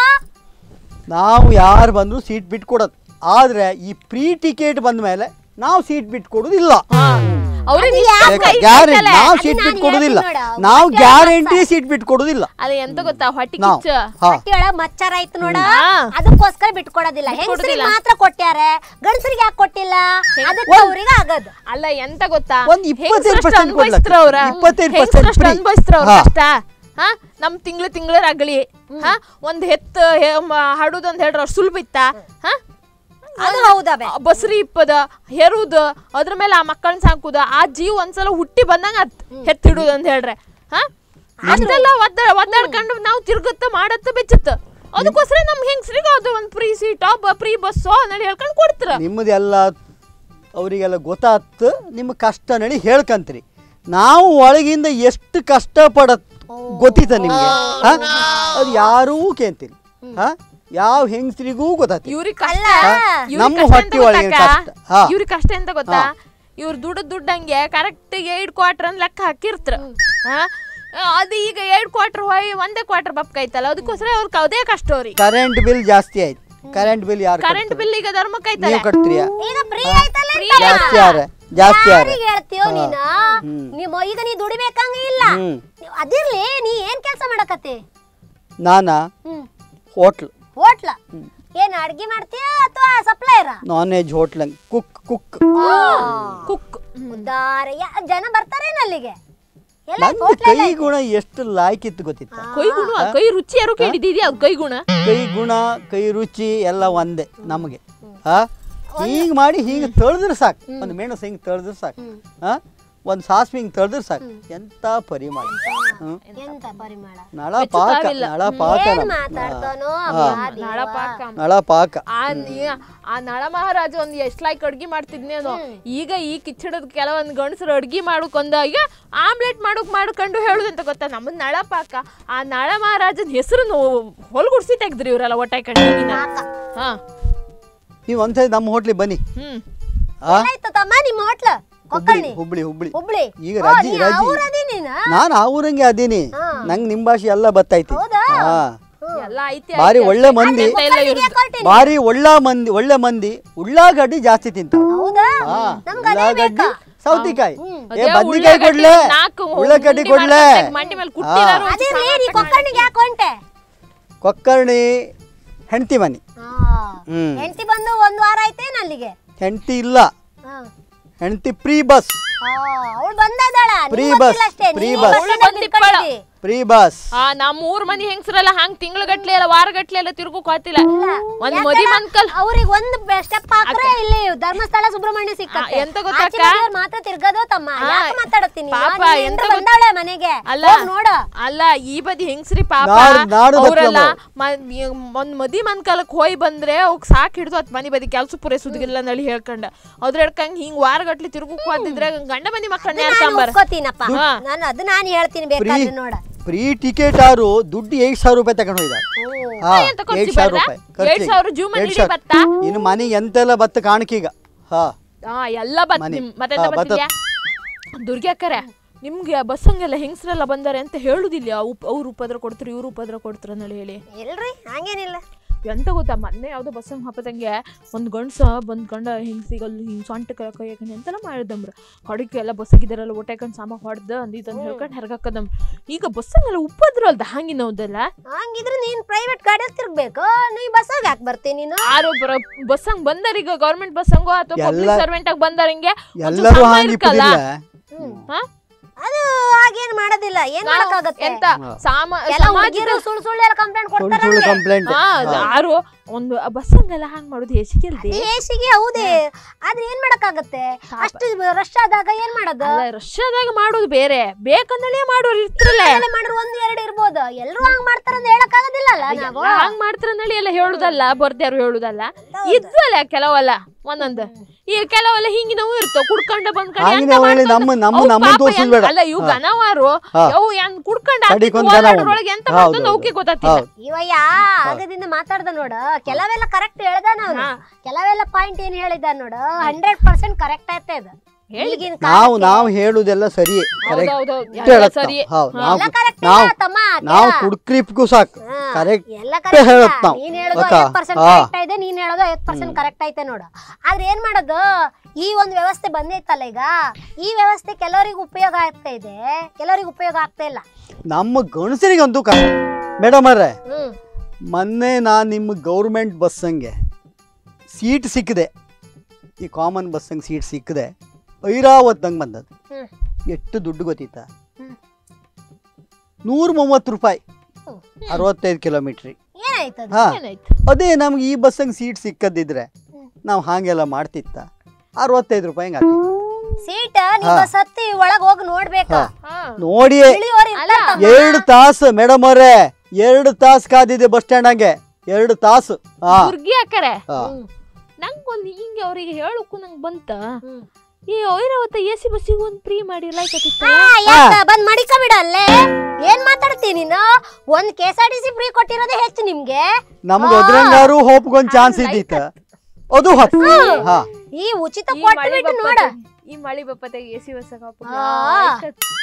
ನಾವು ಯಾರು ಬಂದ್ರು ಸೀಟ್ ಬಿಟ್ಕೊಡತ್ ಆದ್ರೆ ಈ ಪ್ರೀ ಟಿಕೆಟ್ ಬಂದ ಮೇಲೆ ನಾವು ಸೀಟ್ ಬಿಟ್ಕೊಡೋದಿಲ್ಲ ಅವ್ರಿಗೆ ಗ್ಯಾರಂಟಿ ನಾವು ಅದು ಸೀಟ್ ನಾನು ಬಿಟ್ಟು ಕೊಡುದಿಲ್ಲ ಹೇಳ್ತೀನಿ ನೋಡು, ನಾವು ಮತ್ತೆ ಗ್ಯಾರಂಟಿ ಸೀಟ್ ಬಿಟ್ಟು ಕೊಡುದಿಲ್ಲ ಅದ ಎಂತ ಗೊತ್ತಾ ಹೊಟ್ಟಿ ನಾವು ಕಿಚ್ಚ ಹಾ ಹೊಟ್ಟಿಯೊಳಗ್ ಮಚ್ಚರ ಆಯ್ತು ನೋಡ ಹಾ. ಅದಕ್ಕೋಸ್ಕರ ಬಿಟ್ಕೊಡೋದಿಲ್ಲ ಹೆಂಗಸರಿಗೆ ಬಿಟ್ಕೊಡೋದಿಲ್ಲ. ಮಾತ್ರ ಕೊಟ್ಟಾರೆ ಗಂಡಸರಿಗೆ ಯಾಕೆ ಕೊಟ್ಟಿಲ್ಲ ಅದಕ್ಕೆ ಅವ್ರಿಗೆ ಆಗದು ಅಲ್ಲ ಎಂತ ಗೊತ್ತಾ ಒಂದ್ ಇಪ್ಪತ್ತೈದು percent ಅನ್ಭವಿಸ್ತ್ರ ಕೊಡ್ಲಕ್ಕ. ಅವ್ರ ಇಪ್ಪತ್ತೈದು percent free. ಅನ್ಭವಿಸ್ತ್ರ ಅವ್ರ ಹಾ. ಕಷ್ಟ ಹಾ ನಮ್ ತಿಂಗ್ಳು ತಿಂಗಳ ರಗಳಿ ಹಾ ಒಂದ್ ಹೆತ್ತ ಹಾಡುದು ಅಂತ ಹೇಳ್ರ ಅಷ್ಟ್ ಸುಲಭ ಇತ್ತ ಹಾ ಅದು ಹೌದವೆ ಆ ಬಸ್ರಿ ಇಪ್ಪದ ಹೆರುದ ಅದ್ರ ಮೇಲೆ ಆ ಮಕ್ಕಳನ್ನ ಸಾಕುದ ಆ ಜೀವ ಒಂದ್ಸಲ ಹುಟ್ಟಿ ಬಂದಂಗ ಅತ್ ಹೆತ್ತಿಡುದು ಅಂತ ಹೇಳ್ರೆ ಹಾ ಅಷ್ಟೆಲ್ಲ ಒದ್ದ ಒದ್ದಾಡ್ಕೊಂಡು ನಾವು ತಿರ್ಗತ್ತ ಮಾಡತ್ತ ಬೆಚ್ಚತ್ತ ಅದಕ್ಕೋಸ್ಕರ ನಮ್ ಹೆಂಗ್ಸ್ರಿಗೆ ಅದು ಒಂದ್ ಫ್ರೀ ಸೀಟ್ ಫ್ರೀ ಬಸ್ಸು ಅನ್ನೋದು ಹೇಳ್ಕೊಂಡು ಕೊಡ್ತಾರ ನಿಮ್ಮದೆಲ್ಲ ಅವರಿಗೆಲ್ಲ ಗೊತ್ತಾತು ನಿಮ್ಮ ಕಷ್ಟ ನಡಿ ಹೇಳ್ಕಂತ್ರಿ ನಾವು ಒಳಗಿಂದ ಎಷ್ಟು ಕಷ್ಟಪಡತ್ ಗೊತ್ತಿತ್ತ ನಿಮ್ಗೆ ಹಾ? ಅದು ಯಾರೂ ಕೇಳ್ತೀನಿ ಹಾ ಯಾವ ಹೆಂಗಸ್ರಿಗೂ ಗೊತ್ತಾತಿ ಇವ್ರಿಗೆ ಕಷ್ಟ ಅಲ್ಲ, ಇವ್ರಿಗ್ ನಮ್ಮ ಕಷ್ಟ ಹೊಟ್ಟೆ ಎಂತ ಒಳಗಿನ ಗೊತ್ತಾ ಕಷ್ಟ. ಹಾ. ಇವ್ರಿಗೆ ಕಷ್ಟ ಎಂತ ಗೊತ್ತಾ ಹಾ. ಇವ್ರು ದುಡ್ಡು ದುಡ್ಡಂಗೆ ಕರೆಕ್ಟ್ ಏಡ್ ಕ್ವಾರ್ಟರ್ ಅಂತ ಲೆಕ್ಕ ಹಾಕಿರ್ತ್ರ ಹಾ ಅದು ಈಗ ಏಡ್ ಕ್ವಾರ್ಟರ್ ಹೋಯ್ ಒಂದೇ ಕ್ವಾರ್ಟರ್ ಬಪ್ಕೈತಲ್ಲ ಅದಕ್ಕೋಸ್ಕರ ಅವ್ರಿಗೆ ಅದೇ ಕಷ್ಟ ಅವ್ರಿಗೆ ಕರೆಂಟ್ ಬಿಲ್ ಜಾಸ್ತಿ ಆಯ್ತು ಕರೆಂಟ್ ಬಿಲ್ ಯಾರು ಕರೆಂಟ್ ಬಿಲ್ ಈಗ ಧರ್ಮಕ್ಕೈತಲ್ಲ ನೀವು ಕಟ್ತೀರಿಯಾ ಈಗ ಫ್ರೀ ಆಯ್ತಲ್ಲ Free ಎಂತಮ್ಮ? ಜಾಸ್ತಿ ಯಾರ ಜಾಸ್ತಿ ಯಾರ ಯಾರಿಗೆ ಹೇಳ್ತೀಯೋ ನೀನು ನಿಮ್ಮ ಈಗ ನೀ ದುಡಿಬೇಕಂಗ ಇಲ್ಲ ಹ್ಮ್. ಅದಿರ್ಲಿ ನೀ ಏನ್ ಕೆಲಸ ಮಾಡಕತ್ತಿ ನಾನಾ ಹ್ಮ್ ಹೋಟ್ಲ್ ಹೋಟ್ಲ ಏನ್ ಅಡ್ಗೆ ಮಾಡ್ತೀಯ ಅಥವಾ ಸಪ್ಲೈರ non veg hotel cook cook cook ಉದ್ದಾರ ಯಾ- ಜನ ಬರ್ತಾರೇನ ಅಲ್ಲಿಗೆ ಎಲ್ಲ ನನ್ನ ಹೋಟ್ಲ್ ಕೈ ಗುಣ ಎಷ್ಟು ಲಾಯ್ಕಿತ್ತು ಗೊತ್ತಿತ್ತ ಕೈ ಗುಣ ಕೈ ರುಚಿ ಯಾರು ಕೇಳಿದ್ಯಾ ಕೈ ಗುಣ ಕೈ ಗುಣ ಕೈ ರುಚಿ ಎಲ್ಲ ಒಂದೇ ನಮಗೆ ಹಾ ಹೀಗ್ ಮಾಡಿ ಹೀಗೆ ತಳ್ದ್ರೆ ಸಾಕು ಒಂದು ಮೆಣಸು ಹಿಂಗೆ ತಳ್ದ್ರೆ ಸಾಕು ಹಾ ಒಂದು ಸಾಸ್ವಿ ಹಿಂಗೆ ತಳ್ದ್ರೆ ಸಾಕು ಎಂತ ಪರಿಮಳ ಹ್ಮ್ ಎಂತ ಪರಿಮಳ ನಳ ಪಾಕ ಬೆಚ್ಚಗಾವಿಲ್ಲ. ನಳ ಪಾಕ ಏನ್ ನಮ್ದು. ಮಾತಾಡ್ತಾನೋ ಹಾ. ಅಬ್ಬಾ ದೇವಾ. ನಳಪಾಕ ನಳ ಪಾಕ ಆ ನೀ- ಆ ನಳ ಮಹಾರಾಜ ಒಂದ್ ಎಷ್ಟ್ ಲೈಕ್ ಅಡ್ಗಿ ಮಾಡ್ತಿದ್ನೇನೋ ಈಗ ಈ ಕಿಚ್ಚಡದ ಕೆಲವೊಂದ್ ಗಂಡಸರು ಅಡ್ಗಿ ಮಾಡೋಕೊಂದ ಈಗ ಆಮ್ಲೆಟ್ ಮಾಡೋಕ್ ಮಾಡ್ಕೊಂಡು ಹೇಳುದಂತ ಗೊತ್ತಾ ನಮ್ಮದ್ ನಳ ಪಾಕ ಆ ನಳ ಮಹಾರಾಜನ ಹೆಸರು ಹೊಲ್ಗುಡ್ಸಿ ತೆಗ್ದ್ರಿ ಇವರೆಲ್ಲ ಒಟ್ಟಾಯ್ಕೊಂಡು ಹಾ ನೀವು ಒಂದ್ಸರಿ ನಮ್ಮ ಹೋಟ್ಲಿಗೆ ಬನ್ನಿ ಹ್ಮ್ ಆ ಎಲ್ಲಾಯ್ತು ತಮ್ಮ ನಿಮ್ಮ ಹೋಟ್ಲ ಹುಬ್ಳಿ ಕೊಕ್ಕರ್ಣಿ ಹುಬ್ಳಿ ಹುಬ್ಳಿ ಹುಬ್ಳಿ ಈಗ ಓ, ರಜಿ ನೀ ರಜಿ ಅವ್ರದಿ ನೀನ ನಾನು ಆ ಊರಂಗೆ ಅದೀನಿ ನಂಗೆ ನಿಮ್ಮ ಭಾಷೆ ಎಲ್ಲ ಬತ್ತೈತಿ ಹೌದಾ? ಹಾ ಎಲ್ಲ ಐತಿ ಭಾರಿ ಐತಿ, ಒಳ್ಳೆ ಐತಿ. ಮಂದಿ ಅಂತ ಇಲ್ಲ ಇವ್ರ್ದು. ಕೊಡ್ತೀನಿ ಭಾರಿ ಒಳ್ಳೆ ಮಂದಿ ಒಳ್ಳೆ ಮಂದಿ ಉಳ್ಳಾಗಡ್ಡಿ ಜಾಸ್ತಿ ತಿಂತ ಹೌದಾ ಹಾ ನಮ್ಗ್ ಅದೇ ಉಳ್ಳಾಗಡ್ಡಿ ಬೇಕಾ? ಸೌತಿಕಾಯಿ ಅದೇ ಏ ಬದ್ನಿಕಾಯಿ ಉಳ್ಳಾಗಡ್ಡಿ ಕೊಡ್ಲೆ ನಾಲ್ಕು ಉಳ್ಳಾಗಡ್ಡಿ ಉಂಡಿ ಕೊಡ್ಲೆ ಮಾಡ್ಕೊಂಡ್ ಮಂಡಿ ಮೇಲೆ ಕುಟ್ಟಿರೋರು ಅದಿರ್ಲಿ ನೀ ಕೊಕ್ಕರ್ಣಿಗೆ ಯಾಕೆ ಹೊಂಟೆ ಕೊಕ್ಕರ್ಣಿ ಹೆಂಡತಿ ಮನಿ ಹ್ಮ್. ಹೆಂಡತಿ ಬಂದು ಒಂದ್ ವಾರ ಆಯ್ತೇನ ಅಲ್ಲಿಗೆ ಹೆಂಡತಿ ಇಲ್ಲ ಹಾ. ಹೆಂಡತಿ ಪ್ರೀ ಬಸ್ ಆ, ಅವ್ಳು ಬಂದದಾಳ Free bus, free bus. Free bus ಆ ನಮ್ ಮೂರ್ ಮಂದಿ ಹೆಂಗಸರಲ್ಲ ಹಂಗ್ ತಿಂಗ್ಳುಗಟ್ಲೆ ಎಲ್ಲ ವಾರಗಟ್ಲೆ ಎಲ್ಲ ತಿರ್ಗೋಕ್ ಹೋತಿಲ್ಲ ಒಂದ್ ಮದಿ ಮನ್ಕಲ್ ಅವ್ರಿಗೆ ಒಂದು ಸ್ಟೆಪ್ ಹಾಕ್ರೆ ಇಲ್ಲಿ ಧರ್ಮಸ್ಥಳ ಸುಬ್ರಹ್ಮಣ್ಯ ಸಿಕ್ಕತ್ತೆ ಆ, ಎಂತ ಗೊತ್ತಾ ಆಚೆ ಅಕ್ಕ? ಬಂದವ್ರ್ ಮಾತ್ರ ತಿರ್ಗದು ತಮ್ಮ ಆ, ಯಾಕೆ ಮಾತಾಡತ್ತೀನಿ ಪಾಪ, ಎಂತ ಗೊತ್ತಾ? ಬಂದವಳೆ ಮನೆಗೆ ಅಲ್ಲ ಹೋಗ್ ನೋಡು ಅಲ್ಲ ಈ ಬದಿ ಹೆಂಗಸ್ರಿ ಪಾಪ ನಾಡ್- ನಾಡು ಅವರೆಲ್ಲ ದಕ್ಕಲಮ್ಮ. ಒಂದ್ ಮದಿ ಮನ್ಕಾಲಕ್ ಹೋಯ್ ಬಂದ್ರೆ ಅವಕ್ ಸಾಕ್ ಹಿಡ್ದು ಅತ್ ಮನಿ ಬದಿ ಕೆಲ್ಸ ಪೂರೈಸುದಿಲ್ಲ ನಳಿ ಹೇಳ್ಕೊಂಡ ಅದ್ರ ಹಿಡ್ಕಂಗ್ ಹಿಂಗ್ ವಾರಗಟ್ಲೆ ತಿರ್ಗುಕ್ ಹೋದಿದ್ರೆ ಗಂಡ ಮನಿ ಮಕ್ಕಳನ್ನ ನಾನು ಯಾರ್ಕಂಬಾರ ಒಪ್ಕೋತೀನಪ್ಪ ಹಾ. ನಾನು ಅದು ನಾನು ಹೇಳ್ತೀನಿ ಫ್ರೀ ಬೇಕಾದ್ರೆ ನೋಡ ಫ್ರೀ ಟಿಕೆಟ್ ಆರು ದುಡ್ಡು ಎಂಟು ಸಾವಿರ ರೂಪಾಯಿ ತಗೊಂಡು ಹೋಗಿದ್ದಾರೆ ಹಾ ಎಂತ ಖರ್ಚು ಎಂಟು ಸಾವಿರ ಬೇಡ್ರಾ? ರೂಪಾಯಿ ಎರಡ್ ಸಾವಿರ ಜೀವ ಮನೆ ಎರಡ್ ಇಡೀ ಸಾವಿರ. ಬತ್ತಾ? ಇನ್ನು ಮನೆಗೆ ಎಂತೆಲ್ಲ ಬತ್ತ ಕಾಣಕೀಗ ಹಾ ಹಾ ಎಲ್ಲ ಬತ್ ಮನೆ. ನಿಮ್ ಮತ್ತೆಂತ ಹಾ, ಬತ್ತ- ಬರ್ತಿದ್ಯಾ ದುರ್ಗ್ಯಾಕರೆ ನಿಮ್ಗೆ ಬಸ್ಸಂಗೆಲ್ಲ ಹೆಂಗಸ್ರೆಲ್ಲ ಬಂದಾರೆ ಅಂತ ಹೇಳುದಿಲ್ಲ ಉಪ್ ಅವ್ರು ಉಪದ್ರ ಕೊಡ್ತಾರೆ ಇವ್ರು ಉಪದ್ರ ಕೊಡ್ತಾರ ಅನ್ನಳಿ ಹೇಳಿ ಎಲ್ರಿ ಹಂಗೇನಿಲ್ಲ ಎಂತ ಗೊತ್ತಾ ಮೊನ್ನೆ ಯಾವ್ದೋ ಬಸ್ಸಂಗ್ ಹಾಪದಂಗೆ ಒಂದ್ ಗಂಡ್ಸ ಬಂದ್ ಗಂಡ ಹೆಂಗಸಿಗಲ್ಲಿ ಹಿಂಗ್ ಸೊಂಟ ಕೈ ಕೈ ಹಾಕೊಂಡು ಎಂತೆಲ್ಲ ಮಾಡಿದಮ್ರ ಹೊಡಿಕೆ ಎಲ್ಲ ಬಸ್ಸಾಗಿದ್ದಾರಲ್ಲ ಹೊಟ್ಟೆಕಂಡ್ ಸಾಮ ಹೊಡ್ದ ಅಂದಿದ್ ಹೇಳ್ಕೊಂಡು ಹೆರ್ಗಾಕದಮ್ ಈಗ ಬಸ್ಸಂಗೆಲ್ಲ ಉಪದ್ರ ಅಲ್ದ ಹಂಗಿನವ್ದಲ್ಲ ಹಂಗಿದ್ರೆ ನೀನ್ ಪ್ರೈವೇಟ್ ಗಾಡಿಯಲ್ಲಿ ತಿರ್ಗ್ಬೇಕು ನೀ ಬಸ್ಸಾಗ ಯಾಕೆ ಬರ್ತೀನಿ ನೀನು ಯಾರು ಬಸ್ಸಂಗ್ ಬಂದಾರ ಈಗ ಗೌರ್ಮೆಂಟ್ ಬಸ್ಸಂಗೋ ಅಥವಾ ಪಬ್ಲಿಕ್ ಎಲ್ಲ- ಸರ್ವೆಂಟ್ ಆಗಿ ಬಂದಾರಂಗೆ ಎಲ್ಲರೂ ಹಾಂಗಿಪ್ಪದಿಲ್ಲ ಹಾ ಅದು ಹಾಗೇನ್ ಮಾಡೋದಿಲ್ಲ ಏನ್ ಮಾಡಕ್ಕಾಗತ್ತೆ ಎಂತ ಸಾಮ ಎಲ್ಲ ಸಮಾಜದ ಹುಡುಗಿರು ಸುಳ್ಳು ಸುಳ್ಳು ಎಲ್ಲ ಕಂಪ್ಲೇಂಟ್ ಸುಳ್ಳು ಕೊಡ್ತಾರ ಸುಳ್ಳು ಕಂಪ್ಲೇಂಟ್ ಹಾ ಯಾರು ಒಂದು ಬಸ್ಸಂಗೆಲ್ಲ ಹಂಗ್ ಮಾಡೋದು ಹೆಚ್ಚಿಗೆ ಅಲ್ದೆ ಏಸಿಗೆ ಹೌದೇ ಆದ್ರೆ ಏನ್ ಮಾಡಕ್ಕಾಗತ್ತೆ ಅಷ್ಟು ರಶ್ ಆದಾಗ ಏನ್ ಮಾಡೋದು ಅಲ್ಲ ರಷ್ಯಾದಾಗ ಮಾಡೋದು ಬೇರೆ ಬೇಕಂದಲೇ ಮಾಡೋರು ಇರ್ತಿರಲ್ಲ ಎಲ್ಲ ಮಾಡಿದ್ರು ಒಂದ್ ಎರಡು ಇರ್ಬೋದು ಎಲ್ರು ಹಂಗ್ ಮಾಡ್ತಾರ ಅಂತ ಹೇಳಕ್ ಆಗೋದಿಲ್ಲ ನಾವು ಹಂಗ್ ಮಾಡ್ತಾರನ್ನಳಿ ಎಲ್ಲ ಹೇಳುದಲ್ಲ ಬರ್ದ್ಯಾರು ಹೇಳುದಲ್ಲ ಇದ್ವಲ್ಲ ಕೆಲವಲ್ಲ ಒಂದೊಂದ್ ಈ ಕೆಲವೆಲ್ಲ ಹಿಂಗಿನವು ಇರ್ತಾವ ಕುಡ್ಕೊಂಡ ಬಂದ್ಕೊಂಡ್ ಹಾಗಿನ ಎಂತ ಅವಳಿ ಮಾಡ್ತಾವ್? ನಮ್ಮ ನಮ್ಮ ಅವು ನಮ್ಮ ಪಾಪ ತೋರ್ಸುದ್ ಎಂತ- ಬೇಡ ಅಲ್ಲ ಇವು ಹಾ. ಗನವಾರು ಹಾ. ಅವು ಏನ್ ಕುಡ್ಕೊಂಡ ಕಡಿಕೊಂದ್ ಗನ ಒಂದು. ಎಂತ ಹೌದು, ಮಾಡ್ತಾನ ಅವಕ್ಕೆ ಹೌದು. ಗೊತ್ತಾಗ್ತಿಲ್ಲ ಹೌದು. ಇವಯ್ಯ ಆಗದಿಂದ ಮಾತಾಡ್ದ ನೋಡ ಕೆಲವೆಲ್ಲ ಕರೆಕ್ಟ್ ಹೇಳ್ದ ನಾವು ಕೆಲವೆಲ್ಲ ಪಾಯಿಂಟ್ ಏನ್ ಹೇಳಿದ ನೋಡು ಹಂಡ್ರೆಡ್ ಪರ್ಸೆಂಟ್ ಕರೆಕ್ಟ್ ಆಯ್ತಾ ಇದು ಈಗಿನ ನಾವು ನಾವು ಹೇಳುದೆಲ್ಲ ಸರಿ ಕರೆಕ್ಟ್ ಹೌದೌದು ಹೇಳಕ್ ಎಲ್ಲ ನಾವು. ಸರಿ ಹೌದು ಎಲ್ಲ ನಾವು ಕರೆಕ್ಟ್ ನಾವು ತಮ್ಮ ನಾವು ಕೇಳ. ಕುಡ್ಕ್ರಿಪ್ಗೂ ಸಾಕು ಹಾ, ಕರೆಕ್ಟ್ ಎಲ್ಲ ಕರೆಕ್ಟ್ ಹೇಳತ್ ನಾವು ನೀನ್ ಹೇಳೋದು ಅಕ್ಕ, ಐವತ್ ಪರ್ಸೆಂಟ್ ಹಾ. ಕರೆಕ್ಟ್ ಇದೆ ನೀನ್ ಹೇಳೋದು ಐವತ್ ಪರ್ಸೆಂಟ್ ಕರೆಕ್ಟ್ ಐತೆ ನೋಡು ಆದ್ರೆ ಏನ್ ಮಾಡೋದು ಈ ಒಂದು ವ್ಯವಸ್ಥೆ ಬಂದೈತಲ್ಲ ಈಗ ಈ ವ್ಯವಸ್ಥೆ ಕೆಲವರಿಗೆ ಉಪಯೋಗ ಆಗ್ತಾ ಇದೆ ಕೆಲವರಿಗೆ ಉಪಯೋಗ ಆಗ್ತಾ ಇಲ್ಲ ನಮ್ಮ ಗಣಸರಿಗಂತೂ ಕಷ್ಟ ಮೇಡಮ್ ಅವ್ರೆ ಹ್ಮ್ ಮೊನ್ನೆ ನಾನು ನಿಮ್ಮ ಗೌರ್ಮೆಂಟ್ ಬಸ್ಸಂಗೆ ಸೀಟ್ ಸಿಕ್ಕಿದೆ ಈ ಕಾಮನ್ ಬಸ್ಸಂಗೆ ಸೀಟ್ ಸಿಕ್ಕಿದೆ ಐರಾವತ್ತಂಗೆ ಬಂದದ್ದು ಹ್ಮ್ ಎಷ್ಟು ದುಡ್ಡು ಗೊತ್ತಿತ್ತ ಹ್ಮ್. ನೂರ ಮೂವತ್ತು ರೂಪಾಯಿ ಹ್ಮ್. ಅರವತ್ತೈದು ಕಿಲೋಮೀಟ್ರಿ ಏನಾಯ್ತದ ಹಾ ಏನಾಯ್ತು ಅದೇ ನಮ್ಗೆ ಈ ಬಸ್ಸಂಗೆ ಸೀಟ್ ಸಿಕ್ಕದಿದ್ರೆ ಹ್ಮ್. ನಾವು ಹಾಗೆಲ್ಲ ಮಾಡ್ತಿತ್ತ ಅರವತ್ತೈದು ರೂಪಾಯಿ ಹಂಗೆ ಆಗ್ತಿತ್ತು ಸೀಟ್ ನಿಮ್ಮ ಸತ್ತಿ ಒಳಗ್ ಹೋಗಿ ನೋಡ್ಬೇಕಾ ಹಾ ನೋಡಿ ಇಳಿಯೋರ್ ಇರ್ತಾರಮ್ಮ. ಎರಡು ತಾಸು ಮೇಡಮ್ ಅವರೇ ಎರಡು ತಾಸು ಕಾದಿದೆ ಬಸ್ ಸ್ಟ್ಯಾಂಡಾಗೆ ಎರಡು ತಾಸು ಹಾ ಹುರ್ಗಿ ಹಾಕರೆ ಹಾ. ನಂಗೊಂದು ಹಿಂಗೆ ಅವ್ರಿಗೆ ಹೇಳಕ್ಕೂ ನಂಗೆ ಬಂತ ಹ್ಮ್. ಈ ಐರಾವತ್ತ ಎ ಸಿ ಬಸ್ಸಿಗೆ ಒಂದು ಫ್ರೀ ಮಾಡಿ ಲೈಕತ್ತಿತ್ತ ಆ, ಯಾಕ ಬಂದ್ ಮಡಿಕ ಬಿಡಲ್ಲೇ ಏನ್ ಮಾತಾಡ್ತೀನಿ ನೀನು ಒಂದ್ K S R T C free ಕೊಟ್ಟಿರೋದೇ ಹೆಚ್ಚು ನಿಮ್ಗೆ ನಮ್ಗೆ ಅದ್ರಂಗಾರು ಹೋಪ್ಗೊಂದ್ ಚಾನ್ಸ್ ಇದ್ದಿತ್ತ ಅದು ಹತ್ತು ಹಾ ಈ ಉಚಿತ ಈ ಕೊಟ್ಟು ಮಳಿ ಬಿಟ್ಟು ನೋಡ ಬಪ್ಪತ್ತೆ- ಈ ಮಳಿ ಬಪ್ಪತೆಗೆ ಎ ಸಿ ಬಸ್ ಆ.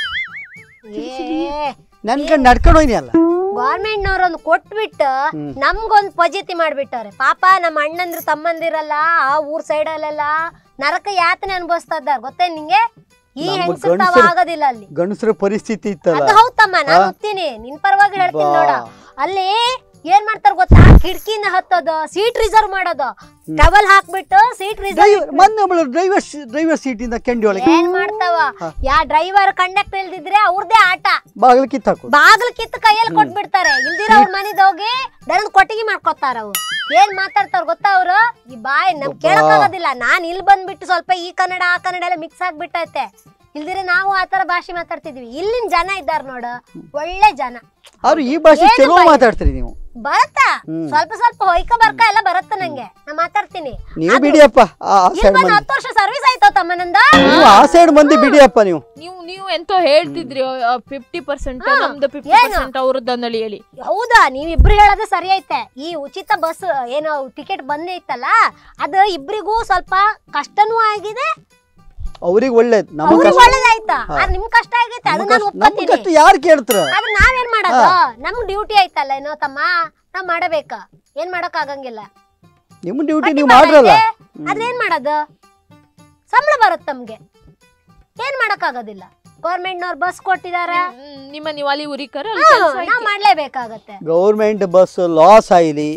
ನನ್ಕಂಡ್ ನಡ್ಕೊಂಡು ಹೋಯ್ನಿ ಅಲ್ಲ ಗೌರ್ಮೆಂಟ್ ನವ್ರೊಂದು ಕೊಟ್ಬಿಟ್ಟು ನಮ್ಗೊಂದ್ ಪಜಿತಿ ಮಾಡ್ಬಿಟ್ಟಾರೆ ಪಾಪ ನಮ್ಮ ಅಣ್ಣಂದ್ರು ತಮ್ಮಂದಿರಲ್ಲ ಆ ಊರ್ ಸೈಡ್ ಅಲ್ಲೆಲ್ಲ ನರಕ ಯಾತನೆ ಅನುಭವಿಸ್ತಾ ಇದ್ದಾರೆ ಗೊತ್ತೇ ನಿಂಗೆ ಈ ನಮ್ಮ ಹೆಂಗಸರು ತಾವ ಗಂಡ್ಸರು- ಆಗೋದಿಲ್ಲ ಅಲ್ಲಿ ಗಂಡಸರ ಪರಿಸ್ಥಿತಿ ಇತ್ತಲ್ಲ ಅದು ಹೌದಮ್ಮ ನಾನು ಹೋಗ್ತೀನಿ ನಿನ್ ಪರವಾಗಿ ಹೇಳ್ತೀನಿ ಬಾ. ನೋಡ ಅಲ್ಲಿ ಏನ್ ಮಾಡ್ತಾರ ಗೊತ್ತಾ ಕಿಟಕಿನ ಹತ್ತೋದು ಸೀಟ್ ರಿಸರ್ವ್ ಮಾಡೋದು ಟವಲ್ ಹಾಕ್ಬಿಟ್ಟು ಸೀಟ್ ರಿಸರ್ವ್ ಡ್ರೈವರ್ ಮೊನ್ನೆ ಅವಳು ಡ್ರೈವರ್ ಡ್ರೈವರ್ ಸೀಟಿಂದ ಕೆಂಡಿ ಒಳಗೆ ಏನ್ ಮಾಡ್ತಾವ ಯಾ ಡ್ರೈವರ್ ಕಂಡಕ್ಟರ್ ಇಲ್ದಿದ್ರೆ ಅವ್ರದೇ ಆಟ ಬಾಗಿಲು ಕಿತ್ತಾಕು ಬಾಗಿಲು ಕಿತ್ತು ಕೈಯಲ್ಲಿ ಕೊಟ್ಬಿಡ್ತಾರೆ ಇಲ್ದಿರ ಅವ್ರ ಮನೆದ್ ಹೋಗಿ ದನದ ಕೊಟ್ಟಿಗೆ ಮಾಡ್ಕೊತಾರ ಅವ್ರು ಏನ್ ಮಾತಾಡ್ತಾರ ಗೊತ್ತಾ ಅವ್ರು ಈ ಬಾಯ್ ನಮ್ ಕೇಳಕ್ಕಾಗೋದಿಲ್ಲ ನಾನ್ ಇಲ್ಲಿ ಬಂದ್ಬಿಟ್ಟು ಸ್ವಲ್ಪ ಈ ಕನ್ನಡ ಆ ಕನ್ನಡ ಎಲ್ಲ ಮಿಕ್ಸ್ ಆಗ್ಬಿಟ್ಟೈತೆ ಇಲ್ದಿರ ನಾವು ಆತರ ಭಾಷೆ ಮಾತಾಡ್ತಿದ್ವಿ ಇಲ್ಲಿನ ಜನ ಇದ್ದಾರ ನೋಡು ಒಳ್ಳೆ ಜನ ಅವ್ರು ಈ ಭಾಷೆ ಏನು ಚಲೋ ಬಾಯಿ? ಮಾತಾಡ್ತೀರಿ ನೀವು ಬರತ್ತಾ ಸ್ವಲ್ಪ ಸ್ವಲ್ಪ ಹೊಯ್ಕ ಬರ್ಕ ಎಲ್ಲ ಬರತ್ತ ನಂಗೆ ನಾ ಮಾತಾಡ್ತೀನಿ ನೀವು ಬಿಡಿಯಪ್ಪ ಆ ಇಲ್ಲಿ ಸೈಡ್ ಬಂದ್ ಮಂದಿ ಹತ್ತು ವರ್ಷ ಸರ್ವಿಸ್ ಆಯ್ತೋ ತಮ್ಮ ನಂದ ನೀವು ಆ ಸೈಡ್ ಮಂದಿ ಬಿಡಿಯಪ್ಪ ನೀವು ನೀವು ನೀವು ಎಂತೋ ಹೇಳ್ತಿದ್ರಿ ಫಿಫ್ಟಿ ಪರ್ಸೆಂಟ್ ನಮ್ದು ಫಿಫ್ಟಿ ಏನು? ಪರ್ಸೆಂಟ್ ಅವ್ರದ್ದು ಅಂದಳಿ ಹೇಳಿ ಹೌದಾ ನೀವಿಬ್ರು ಹೇಳೋದು ಸರಿ ಐತೆ ಈ ಉಚಿತ ಬಸ್ ಏನೋ ಟಿಕೆಟ್ ಬಂದೈತಲ್ಲ ಅದು ಇಬ್ರಿಗೂ ಸ್ವಲ್ಪ ಕಷ್ಟನೂ ಆಗಿದೆ ಅವ್ರಿಗೆ ಒಳ್ಳೇದು ನಮಗ್ ಅವ್ರಿಗೆ ಕಷ್ಟ ಒಳ್ಳೇದಾಯ್ತಾ ಆದ್ರೆ ನಿಮ್ ಕಷ್ಟ ಆಗೈತೆ ಅದು ನಮಗ್ ನಾನು ಕಷ್ಟ ನಮ್ ಕಷ್ಟ ಒಪ್ಕೋತೀನಿ ಯಾರು ಕೇಳ್ತಾರ ಆದ್ರೆ ನಾವೇನ್ ಮಾಡೋದು ನಮ್ಗ್ ಡ್ಯೂಟಿ ಐತಲ್ಲ ಏನೋ ತಮ್ಮ ನಾವ್ ಮಾಡಬೇಕ ಏನ್ ಮಾಡಕ್ ಆಗಂಗಿಲ್ಲ ನಿಮ್ಮ ಡ್ಯೂಟಿ ಬಟ್ಟಿ ನೀವು ಭಾಳ ಮಾಡ್ರಲ್ಲ ಇದೆ, ಆದ್ರೆ ಏನ್ ಮಾಡೋದು ಸಂಬಳ ಬರುತ್ತೆ ನಮ್ಗೆ ಏನ್ ಮಾಡಕ್ ಆಗೋದಿಲ್ಲ ಗೌರ್ಮೆಂಟ್ ನವ್ರು ಬಸ್ ಕೊಟ್ಟಿದಾರ ಹ್ಮ್, ನಿಮ್ಮ ನೀವು ಅಲ್ಲಿ ಉರಿಕರ ನಾವ್ ಮಾಡ್ಲೇಬೇಕಾಗತ್ತೆ ಗೌರ್ಮೆಂಟ್ ಬಸ್ ಲಾಸ್ ಆಯ್ಲಿ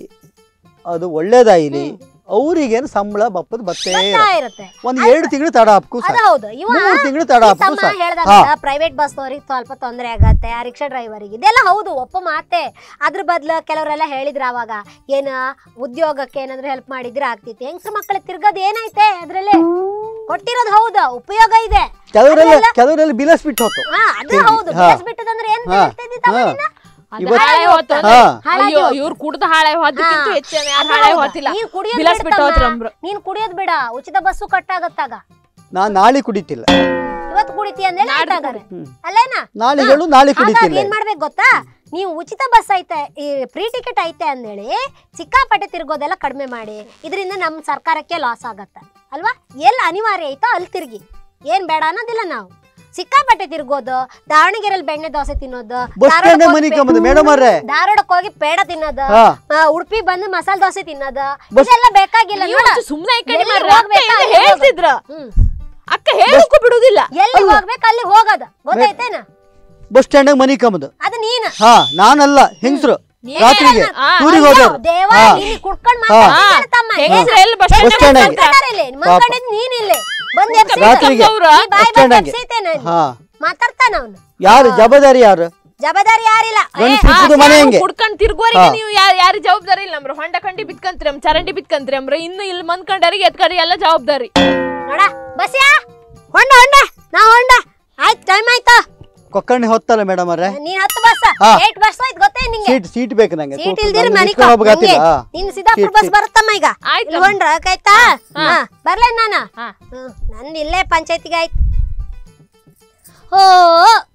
ಅದು ಒಳ್ಳೇದಾಯ್ಲಿ ಅವ್ರಿಗೇನು ಸಂಬಳ ಬಪ್ಪದ್ ಬತ್ತೇ ಬರ್ತಾ ಇರುತ್ತೆ ಒಂದ್ ಎರಡು ತಿಂಗಳು ತಡ ಹಾಕು ಅದು ಹೌದು ಇವ ಮೂರು ತಿಂಗಳು ತಡ ಹಾಕು ತಮ್ಮ ಹೇಳ್ದಂಗ ಪ್ರೈವೇಟ್ ಬಸ್ ಅವ್ರಿಗೆ ಸ್ವಲ್ಪ ತೊಂದರೆ ಆಗತ್ತೆ ಆ ರಿಕ್ಷಾ ಡ್ರೈವರಿಗೆ ಇದೆಲ್ಲ ಹೌದು ಒಪ್ಪ ಮಾತೆ ಅದ್ರ ಬದ್ಲು ಕೆಲವರೆಲ್ಲ ಹೇಳಿದ್ರು ಅವಾಗ ಏನ ಉದ್ಯೋಗಕ್ಕೆ ಏನಾದ್ರು ಹೆಲ್ಪ್ ಮಾಡಿದ್ರೆ ಆಗ್ತಿತ್ತು ಹೆಂಗ್ಸ್ರ ಮಕ್ಕಳಿಗೆ ತಿರ್ಗೋದು ಏನೈತೆ ಅದ್ರಲ್ಲಿ ಕೊಟ್ಟಿರೋದು ಹೌದು ಉಪಯೋಗ ಇದೆ ಕೆಲವರೆಲ್ಲ ಕೆಲವರೆಲ್ಲ ಬಿಲಸ್ಬಿಟ್ಟು ಹೋತು ಹಾ ಅದು ಹೌದು ಹಾ. ಬಿಡಿಸ್ಬಿಟ್ಟದಂದ್ರೆ ಏನ್ ಹಾ. ಹೇಳ್ತಿದ್ದಿ ತಮ್ಮ ಹಾ. ನೀನು? ಇವತ್ತು- ಹಾಳೆ ಹೋತು ಹಾ. ಅಯ್ಯೋ ಇವ್ರು ಕುಡ್ದ ಹಾಳೆ ಹೋದಕ್ಕಿಂತ ಹಾ. ಹೆಚ್ಚೇನೆ ಯಾರು ಅದು ಹಾಳೆ ಹೌದು. ಹೋತಿಲ್ಲ ನೀನ್ ಕುಡಿಯೋದ್ ಬಿಲಾಸ್ ಬಿಡು ಬಿಟ್ಟು ತಮ್ಮ. ಹೋದ್ರು ಅಂಬ್ರು. ನೀನ್ ಕುಡಿಯೋದ್ ಬಿಡ ಉಚಿತ ಬಸ್ಸು ಕಟ್ಟಾಗತ್ತಾಗ ನಾನ್ ನಾಳೆ ಕುಡಿತಿಲ್ಲ ಇವತ್ತು ಕುಡಿತಿ ಅಂದ್ರೆ ಆಗಾರೆ ಅಲ್ಲೇನಾ ನಾಳೆ ಹೇಳು ನಾಳೆ ಹಾಗಾಗಿ ಕುಡಿತಿಲ್ಲ ಏನ್ ಮಾಡ್ಬೇಕು ಗೊತ್ತಾ ನೀವು ಉಚಿತ ಬಸ್ ಐತೆ ಈ ಫ್ರೀ ಟಿಕೆಟ್ ಐತೆ ಅಂದೇಳಿ ಸಿಕ್ಕಾಪಟ್ಟೆ ತಿರ್ಗೋದೆಲ್ಲ ಕಡಿಮೆ ಮಾಡಿ ಇದರಿಂದ ನಮ್ಮ ಸರ್ಕಾರಕ್ಕೆ ಲಾಸ್ ಆಗತ್ತೆ ಅಲ್ವಾ ಎಲ್ಲಿ ಅನಿವಾರ್ಯ ಐತೋ ಅಲ್ಲಿ ತಿರ್ಗಿ ಏನ್ ಬೇಡ ಅನ್ನೋದಿಲ್ಲ ನಾವು ಸಿಕ್ಕಾಪಟ್ಟೆ ತಿರ್ಗೋದು ದಾವಣಗೆರೆಯಲ್ಲಿ ಬೆಣ್ಣೆ ದೋಸೆ ತಿನ್ನೋದು ಬಸ್ ಧಾರವಾಡಕ್ಕೆ ಸ್ಟ್ಯಾಂಡ್ ಹೋಗಿ ಮನಿ ಪೇ- ಕಮ್ಮದು ಮೇಡಮ್ ಅವ್ರೆ ಧಾರವಾಡಕ್ಕೆ ಹೋಗಿ ಪೇಡ ತಿನ್ನೋದು ಹಾ. ಆ, ಉಡುಪಿ ಬಂದು ಮಸಾಲೆ ದೋಸೆ ತಿನ್ನೋದು ಬಸ್- ಇದೆಲ್ಲ ಬೇಕಾಗಿಲ್ಲ ನೀವು ನೋಡು. ಒಂಚೂರು ಸುಮ್ನೆ ಈ ಕಡೆ ಎಲ್ಲಿ ಮಾಡ್ರಿ. ಅಕ್ಕ ಹೋಗ್ಬೇಕಾ ಏನು ಅಲ್ಲಿ ಹೇಳ್ತಿದ್ರ ಹ್ಮ್. ಅಕ್ಕ ಹೇಳಕ್ಕೂ ಬಿಡುದಿಲ್ಲ ಎಲ್ಲಿ ಹೋಗ್ಬೇಕು ಅಲ್ಲಿ ಹೋಗೋದು ಗೊತ್ತೈತೇನ ಬಸ್ ಸ್ಟ್ಯಾಂಡ್ ಮನಿ ಕಮ್ಮದು ಅದು ನೀನು ಹಾ ನಾನಲ್ಲ ಹೆಂಗ್ಸ್ರು ನೀನೇ ರಾತ್ರಿಗೆ ಆ, ಟೂರಿಗೆ ಅಯ್ಯೋ, ಹೋದವ್ರು ದೇವ ಹಾ. ನೀನು ಕುಡ್ಕೊಂಡ್ ಹಾ. ಮಾತಾಡ್ತಿದ್ದಾಳೆ ತಮ್ಮ. ಹೆಂಗಸ್ರು ಎಲ್ಲಿ ಬಸ್ ಬಸ್ ಸ್ಟ್ಯಾಂಡ್ ಆಗಿ. ಮಾತಾಡ್ತಾರೆ ಇಲ್ಲಿ. ಮಲ್ಕೊಂಡಿದ್ದು ನೀನ್ ಇಲ್ಲಿ. ಬಂದ್ ಎಬ್ಸಿದ್ದು. ರಾತ್ರಿಗೆ ಈ ಬಾಯಿ ಬಸ್ ಬಂದ್ ಸ್ಟ್ಯಾಂಡ್ ಆಗಿ. ಎಬ್ಸಿತೇನೆ ಇಲ್ಲಿ. ಹಾ ಮಾತಾಡ್ತಾನ ಅವ್ನು ಯಾರು ಜವಾಬ್ದಾರಿ ಯಾರು ಜವಾಬ್ದಾರಿ ಯಾರಿಲ್ಲ ಗಂಡ್ಸ್ ಇಬ್ಬರು ಮನೆ ಹೆಂಗೆ ಕುಡ್ಕೊಂಡ್ ತಿರ್ಗೋರಿಗೆ ಹಾ. ನೀವು ಯಾರು ಯಾರು ಜವಾಬ್ದಾರಿ ಇಲ್ಲ ನಮ್ರ ಹೊಂಡ ಕಂಡಿ ಬಿತ್ಕಂತ್ರಿ ಅಮ್ ಚರಂಡಿ ಬಿತ್ಕಂತ್ರಿ ಅಮ್ರ ಇನ್ನು ಇಲ್ಲಿ ಮನ್ಕಂಡರಿಗೆ ಎತ್ಕಡಿ ಎಲ್ಲ ಜವಾಬ್ದಾರಿ ನೋಡ ಬಸ್ಯಾ ಹೊಂಡ ಹೊಂಡ ನಾ ಹೊಂಡ ಆಯ್ತು ಟೈಮ್ ಆಯ್ತಾ ಕೊಕ್ಕಣ್ಣೆ ಹೊತ್ತಲ್ಲ ಮೇಡಮ್ ಅವ್ರೆ ನೀನ್ ಹತ್ತು ಬಸ್ ಹಾ. ಏಟ್ ಬಸ್ ಆಯ್ತು ಗೊತ್ತೇ ನಿಂಗೆ ಸೀಟ್ ಸೀಟ್ ಬೇಕು ನಂಗೆ ಸೀಟ್ ತೂತು ಇಲ್ದಿರ ನಂಗೆ ಮನಿಕ ನಿಂತ್ಕೊಂಡು ಹೋಗ್ಬೇಕಾತಿಲ್ಲ. ನಿನ್ ಸಿದ್ದಾಪುರ ಸೀಟ್, ಬಸ್ ಸೀಟ್. ಬರುತ್ತಮ್ಮ ಈಗ ಆಯ್ತು. ಇಲ್ಲಿ ಹೊಂಡ್ರ ಆಯ್ತಾ ಹಾ ಬರ್ಲೇನ್ ನಾನ ಹಾ. ಹ್ಮ್, ನಂದು ಇಲ್ಲೇ ಪಂಚಾಯತಿಗೆ ಆಯ್ತು ಓ